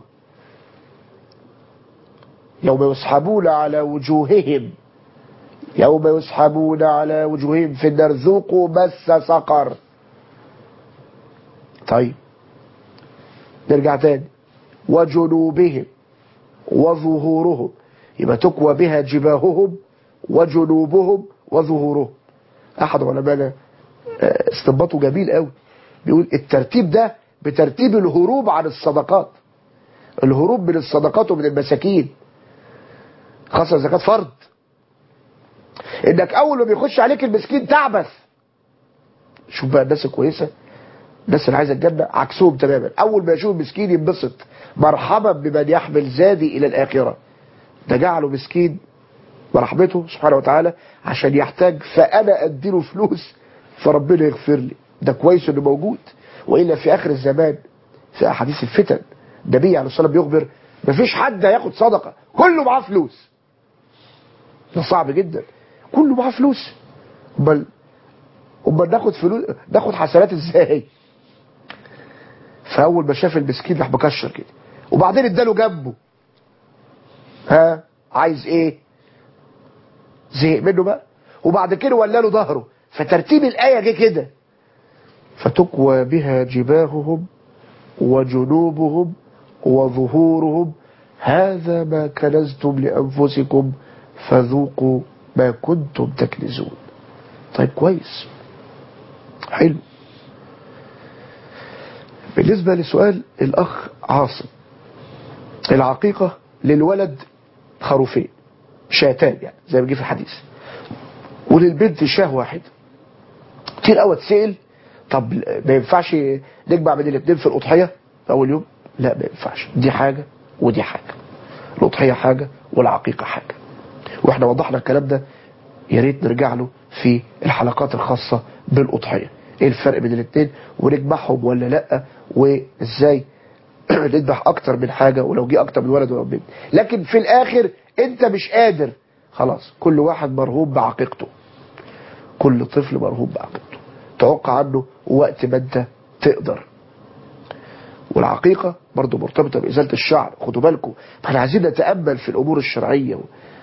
يوم يسحبون على وجوههم يوم يسحبون على وجوههم في النار ذوقوا مس سقر طيب نرجع تاني وجنوبهم وظهورهم يبقى تكوى بها جباههم وجنوبهم وظهورهم احد علماءنا آه، استنباطه جميل قوي بيقول الترتيب ده بترتيب الهروب عن الصدقات الهروب من الصدقات ومن المساكين خاصة زكاة فرض انك اول ما بيخش عليك المسكين تعبث شوف بقى الناس الكويسة الناس اللي عايزة الجنة عكسهم تماما اول ما يشوف مسكين ينبسط مرحبا بمن يحمل زادي الى الاخرة ده جعله مسكين برحمته سبحانه وتعالى عشان يحتاج فانا اديله فلوس فربنا يغفر لي ده كويس انه موجود والا في اخر الزمان في احاديث الفتن النبي عليه الصلاه والسلام بيخبر مفيش حد هياخد صدقه كله معاه فلوس ده صعب جدا كله معاه فلوس امال امال ناخد فلوس ناخد حسنات ازاي فاول ما شاف المسكين راح مكشر كده وبعدين اداله جنبه ها عايز ايه زهق منه بقى وبعد كده ولا له ظهره فترتيب الايه جه كده فتكوى بها جباههم وجنوبهم وظهورهم هذا ما كنزتم لانفسكم فذوقوا ما كنتم تكنزون طيب كويس حلو بالنسبة لسؤال الأخ عاصم العقيقة للولد خروفين شاتان يعني زي ما جه في الحديث وللبنت شاه واحد كتير قوي اتسأل طب ما ينفعش نجمع بين الاثنين في الأضحية في أول يوم لا ما ينفعش دي حاجة ودي حاجة الأضحية حاجة والعقيقة حاجة واحنا وضحنا الكلام ده يا ريت نرجع له في الحلقات الخاصة بالأضحية ايه الفرق بين الاثنين ونجمعهم ولا لا وازاي نذبح اكتر من حاجة ولو جه اكتر من ولد ولا بنت لكن في الاخر انت مش قادر خلاص كل واحد مرهوب بعقيقته كل طفل مرهوب بعقيقته تعق عنه وقت ما انت تقدر والعقيقة برضو مرتبطة بإزالة الشعر خدوا بالكم احنا عايزين نتأمل في الأمور الشرعية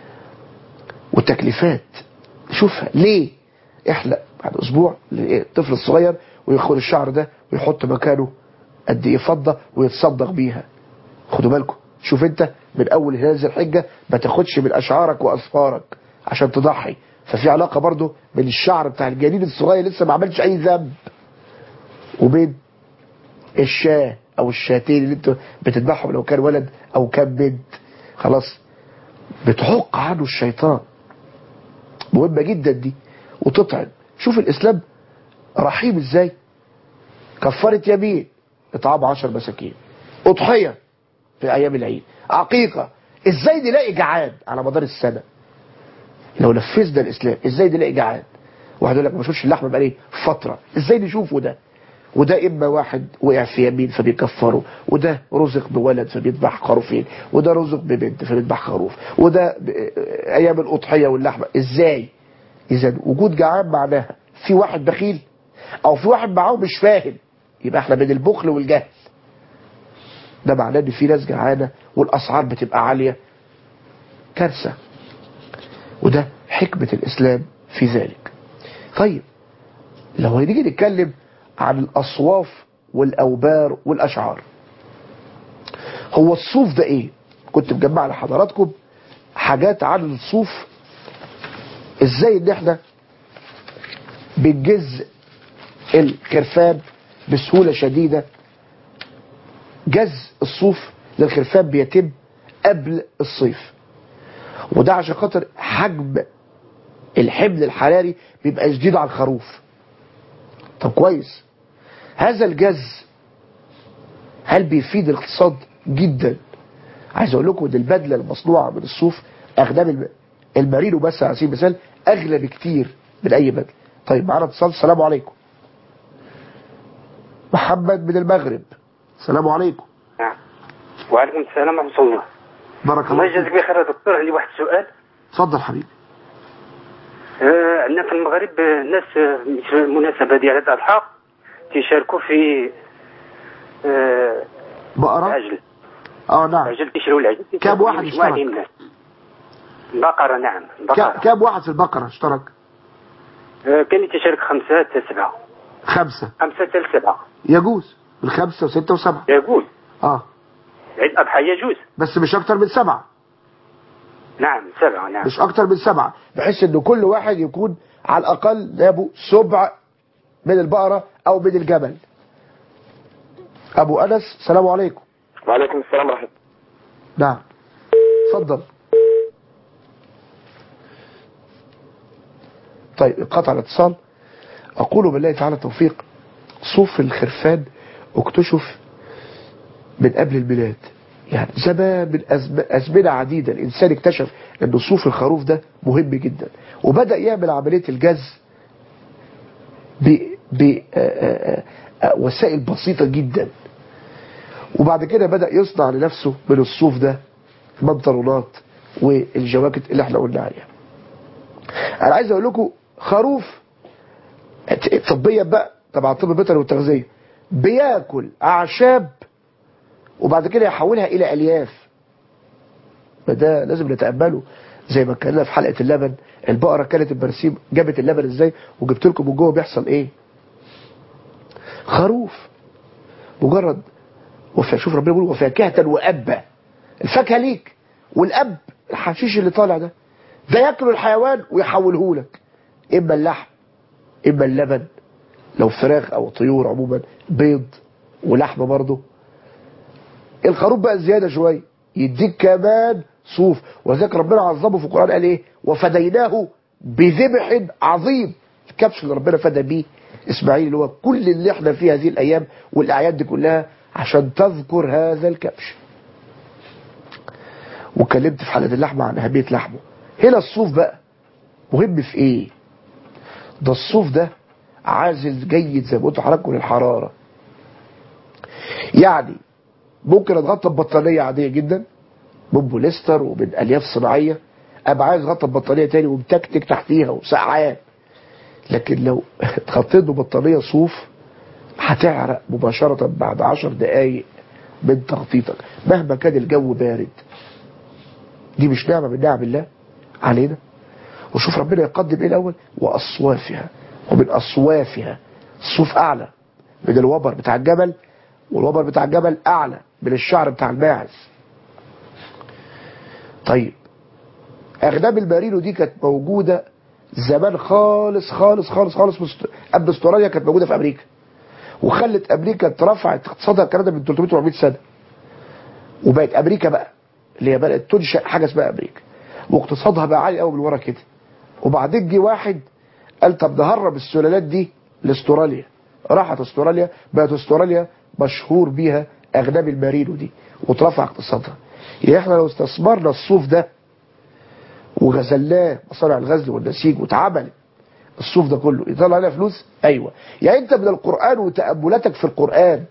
والتكليفات شوفها ليه احلق بعد أسبوع الطفل الصغير وياخد الشعر ده ويحط مكانه قد ايه فضة ويتصدق بيها خدوا بالكم شوف انت من اول هذه الحجة ما تاخدش من اشعارك واصفارك عشان تضحي ففي علاقة برضو بين الشعر بتاع الجنين الصغير لسه ما عملش اي ذنب وبين الشاه او الشاتين اللي انت بتذبحهم لو كان ولد او كان بنت خلاص بتحق عنه الشيطان مهمة جدا دي وتطعم شوف الاسلام رحيم ازاي كفارة يمين اطعام عشر مساكين اضحية في ايام العيد عقيقة ازاي نلاقي جعان على مدار السنة لو نفذنا الاسلام ازاي نلاقي جعان واحد يقول لك ما بشوفش اللحمه بقالي فتره ازاي نشوفه ده وده اما واحد وقع في يمين فبيكفره وده رزق بولد فبيذبح خروفين وده رزق ببنت فبيذبح خروف وده ب- ايام الاضحيه واللحمه ازاي اذا وجود جعان معناها في واحد بخيل او في واحد معاه مش فاهم يبقى احنا بين البخل والجهل ده معناه ان في ناس جعانه والاسعار بتبقى عاليه كارثه وده حكمه الاسلام في ذلك طيب لو هنيجي نتكلم عن الأصواف والأوبار والأشعار هو الصوف ده إيه كنت مجمع لحضراتكم حاجات عن الصوف إزاي إن إحنا بنجز الخرفان بسهولة شديدة جز الصوف للخرفان بيتم قبل الصيف وده عشان خاطر حجم الحمل الحراري بيبقى شديد على الخروف طب كويس هذا الجز هل بيفيد الاقتصاد جدا عايز اقول لكم ان البدله المصنوعه من الصوف اخدام الم- المارينو بس على سبيل المثال اغلى بكتير من اي بدله طيب معانا اتصال السلام عليكم محمد من المغرب السلام عليكم نعم وعليكم السلام ورحمة الله بارك الله الله يجازيك فيك بخير يا دكتور عندي واحد السؤال اتفضل حبيبي آه، عندنا في المغرب آه، الناس آه، مثل المناسبة ديال هذا الأضحى تيشاركوا في آه، بقرة العجل اه نعم العجل تيشروا العجل كم واحد مجموعة اشترك؟ ديال الناس بقرة نعم كا- بقرة كام واحد في البقرة اشترك آه، كان يتشارك خمسة حتى سبعة خمسة خمسة حتى سبعة يجوز بالخمسة وستة وسبعة يقول اه عيد الأضحى يجوز بس مش اكتر من سبعة نعم سبعة نعم مش اكتر من سبعة بحيث ان كل واحد يكون على الاقل جابوا سبع من البقرة او من الجبل ابو انس السلام عليكم وعليكم السلام ورحمة نعم اتفضل طيب انقطع الاتصال اقول بالله تعالى توفيق صوف الخرفان اكتشف من قبل الميلاد يعني زمان من أزم- أزمنة عديدة الإنسان اكتشف أن صوف الخروف ده مهم جدا وبدأ يعمل عملية الجز بوسائل بسيطة جدا وبعد كده بدأ يصنع لنفسه من الصوف ده البنطلونات والجواكت اللي احنا قلنا عليها انا عايز اقول لكم خروف طبيا بقى طبعا الطب البيطري والتغذيه بياكل اعشاب وبعد كده يحولها الى الياف فده لازم نتامله زي ما اتكلمنا في حلقه اللبن البقره كانت البرسيم جابت اللبن ازاي وجبت لكم من جوه بيحصل ايه خروف مجرد وفي شوف ربنا بيقول وفاكهه وابا الفاكهه ليك والاب الحشيش اللي طالع ده ده ياكل الحيوان ويحوله لك اما اللحم اما اللبن لو فراخ او طيور عموما بيض ولحمه برضه الخروف بقى زياده شويه يديك كمان صوف ولذلك ربنا عظمه في القران قال ايه وفديناه بذبح عظيم الكبش اللي ربنا فدى بيه اسماعيل اللي هو كل اللي احنا فيه هذه الايام والاعياد دي كلها عشان تذكر هذا الكبش وكلمت في حلقه اللحمه عن اهميه لحمه هنا الصوف بقى مهم في ايه ده الصوف ده عازل جيد زي ما قلت لحضراتكم للحراره يعني ممكن اتغطى ببطانيه عاديه جدا من بوليستر ومن الياف صناعيه ابقى عايز اغطى ببطانيه تاني ومتكتك تحتيها وسقعان لكن لو اتغطيت ببطانيه صوف هتعرق مباشره بعد عشر دقايق من تغطيتك مهما كان الجو بارد دي مش نعمه من نعم الله علينا وشوف ربنا يقدم ايه الاول واصوافها ومن اصوافها الصوف اعلى من الوبر بتاع الجبل والوبر بتاع الجبل اعلى من الشعر بتاع الماعز طيب اغنام المارينو دي كانت موجوده زمان خالص خالص خالص خالص مست... قبل استراليا كانت موجوده في امريكا وخلت امريكا اترفعت اقتصادها الكلام ده من 300 400 سنه وبقت امريكا بقى اللي هي بدات تنشا حاجه اسمها امريكا واقتصادها بقى عالي قوي من ورا كده وبعدين جه واحد قال طب نهرب السلالات دي لاستراليا راحت استراليا بقت استراليا مشهور بيها اغنام المارينو دي وترفع اقتصادها يعني احنا لو استثمرنا الصوف ده وغزلناه مصانع الغزل والنسيج واتعمل الصوف ده كله يطلع عليها فلوس ايوه يعني انت من القران وتاملاتك في القران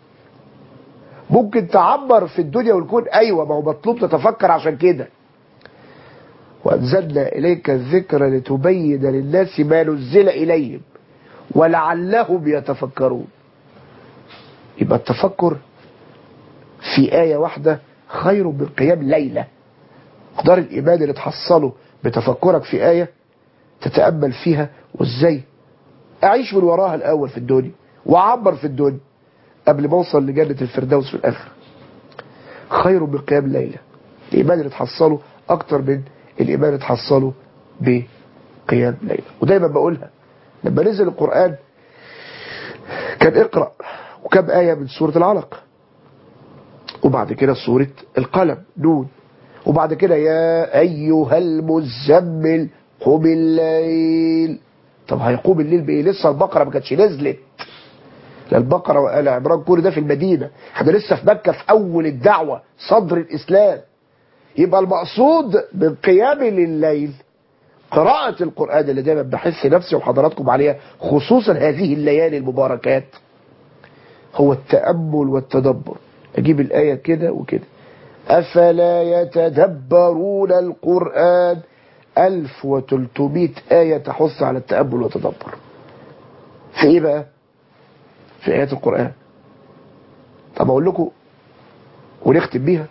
ممكن تعمر في الدنيا والكون ايوه ما هو مطلوب تتفكر عشان كده وانزلنا اليك الذكر لتبين للناس ما نزل اليهم ولعلهم يتفكرون يبقى التفكر في آية واحدة خير من قيام ليلة مقدار الإيمان اللي تحصله بتفكرك في آية تتأمل فيها وإزاي أعيش من وراها الأول في الدنيا وأعبر في الدنيا قبل ما أوصل لجنة الفردوس في الآخر خير من قيام ليلة الإيمان اللي تحصله أكتر من الإيمان اللي تحصله بقيام ليلة ودايما بقولها لما نزل القرآن كان اقرأ وكم آية من سورة العلق وبعد كده سورة القلم نون وبعد كده يا أيها المزمل قم الليل طب هيقوم الليل بإيه لسه البقرة ما كانتش نزلت لا البقرة وآل عمران كل ده في المدينة احنا لسه في مكة في أول الدعوة صدر الإسلام يبقى المقصود من قيام الليل قراءة القرآن اللي دايما بحث نفسي وحضراتكم عليها خصوصا هذه الليالي المباركات هو التأمل والتدبر أجيب الآية كده وكده أفلا يتدبرون القرآن 1300 آية تحث على التأمل والتدبر في إيه بقى في آيات القرآن طب أقول لكم ونختم بيها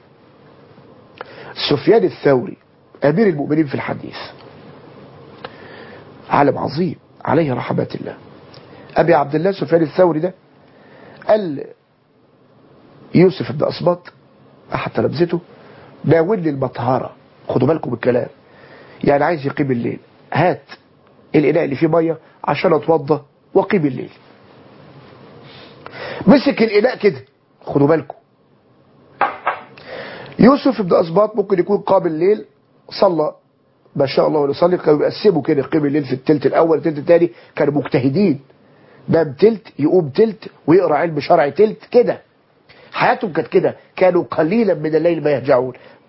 سفيان الثوري أمير المؤمنين في الحديث عالم عظيم عليه رحمات الله أبي عبد الله سفيان الثوري ده قال يوسف بن أسباط أحد تلامذته ناولني المطهرة خدوا بالكم من الكلام يعني عايز يقيم الليل هات الإناء اللي فيه مية عشان أتوضى وأقيم الليل مسك الإناء كده خدوا بالكم يوسف بن أسباط ممكن يكون قام الليل صلى ما شاء الله ونصلي كانوا بيقسموا كده يقيم الليل في التلت الأول التلت الثاني كانوا مجتهدين نام تلت يقوم تلت ويقرأ علم شرعي تلت كده حياتهم كانت كده كانوا قليلا من الليل ما يهجعون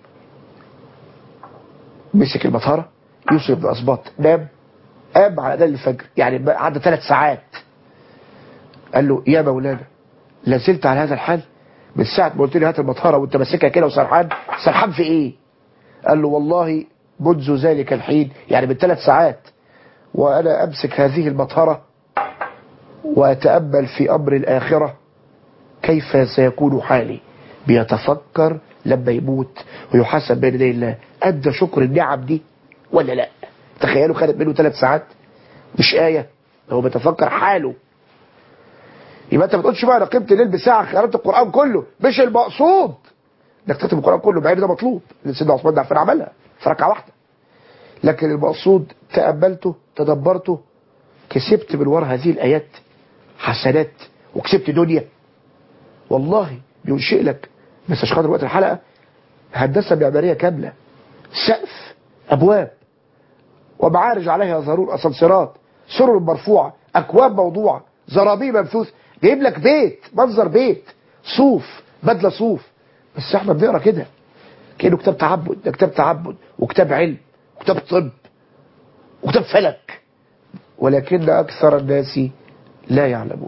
مسك المطهرة يوسف بن أسباط نام قام على أذان الفجر يعني عدى ثلاث ساعات قال له يا مولانا لا زلت على هذا الحال من ساعة ما قلت لي هات المطهرة وانت ماسكها كده وسرحان سرحان في ايه قال له والله منذ ذلك الحين يعني من ثلاث ساعات وانا امسك هذه المطهرة واتأمل في امر الاخرة كيف سيكون حالي بيتفكر لما يموت ويحاسب بين يدي الله ادى شكر النعم دي ولا لا تخيلوا خدت منه ثلاث ساعات مش آية هو بيتفكر حاله يبقى انت ما تقولش بقى انا قمت الليل بساعه قرات القران كله مش المقصود انك تكتب القران كله بعين ده مطلوب اللي سيدنا عثمان بن عفان عملها في ركعه واحده لكن المقصود تاملته تدبرته كسبت من وراء هذه الايات حسنات وكسبت دنيا والله بينشئ لك بس عشان خاطر وقت الحلقه هندسه معماريه كامله سقف ابواب ومعارج عليها ضرور اسانسيرات سرر مرفوعه اكواب موضوعه زرابيه مبثوث جايب لك بيت منظر بيت صوف بدله صوف بس احنا بنقرا كده كانه كتاب تعبد ده كتاب تعبد وكتاب علم وكتاب طب وكتاب فلك ولكن اكثر الناس لا يعلمون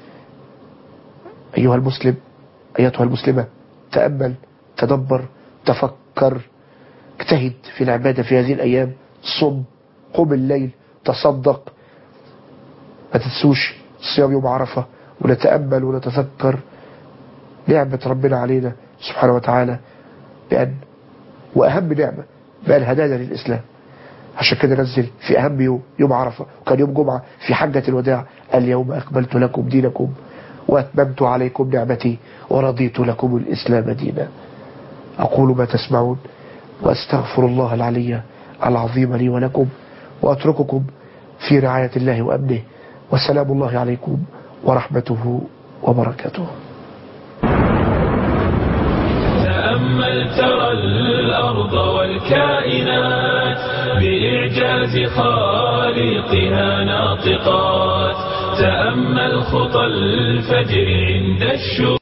ايها المسلم ايتها المسلمه تامل تدبر تفكر اجتهد في العباده في هذه الايام صم قم الليل تصدق ما تنسوش صيام يوم عرفة ونتأمل ونتفكر نعمة ربنا علينا سبحانه وتعالى بأن وأهم نعمة بأن هدانا للإسلام عشان كده نزل في أهم يوم يوم عرفة وكان يوم جمعة في حجة الوداع اليوم أقبلت لكم دينكم وأتممت عليكم نعمتي ورضيت لكم الإسلام دينا أقول ما تسمعون وأستغفر الله العلي العظيم لي ولكم وأترككم في رعاية الله وأمنه وسلام الله عليكم ورحمته وبركاته تأمل ترى الأرض والكائنات بإعجاز خالقها ناطقات تأمل خطى الفجر عند الشروق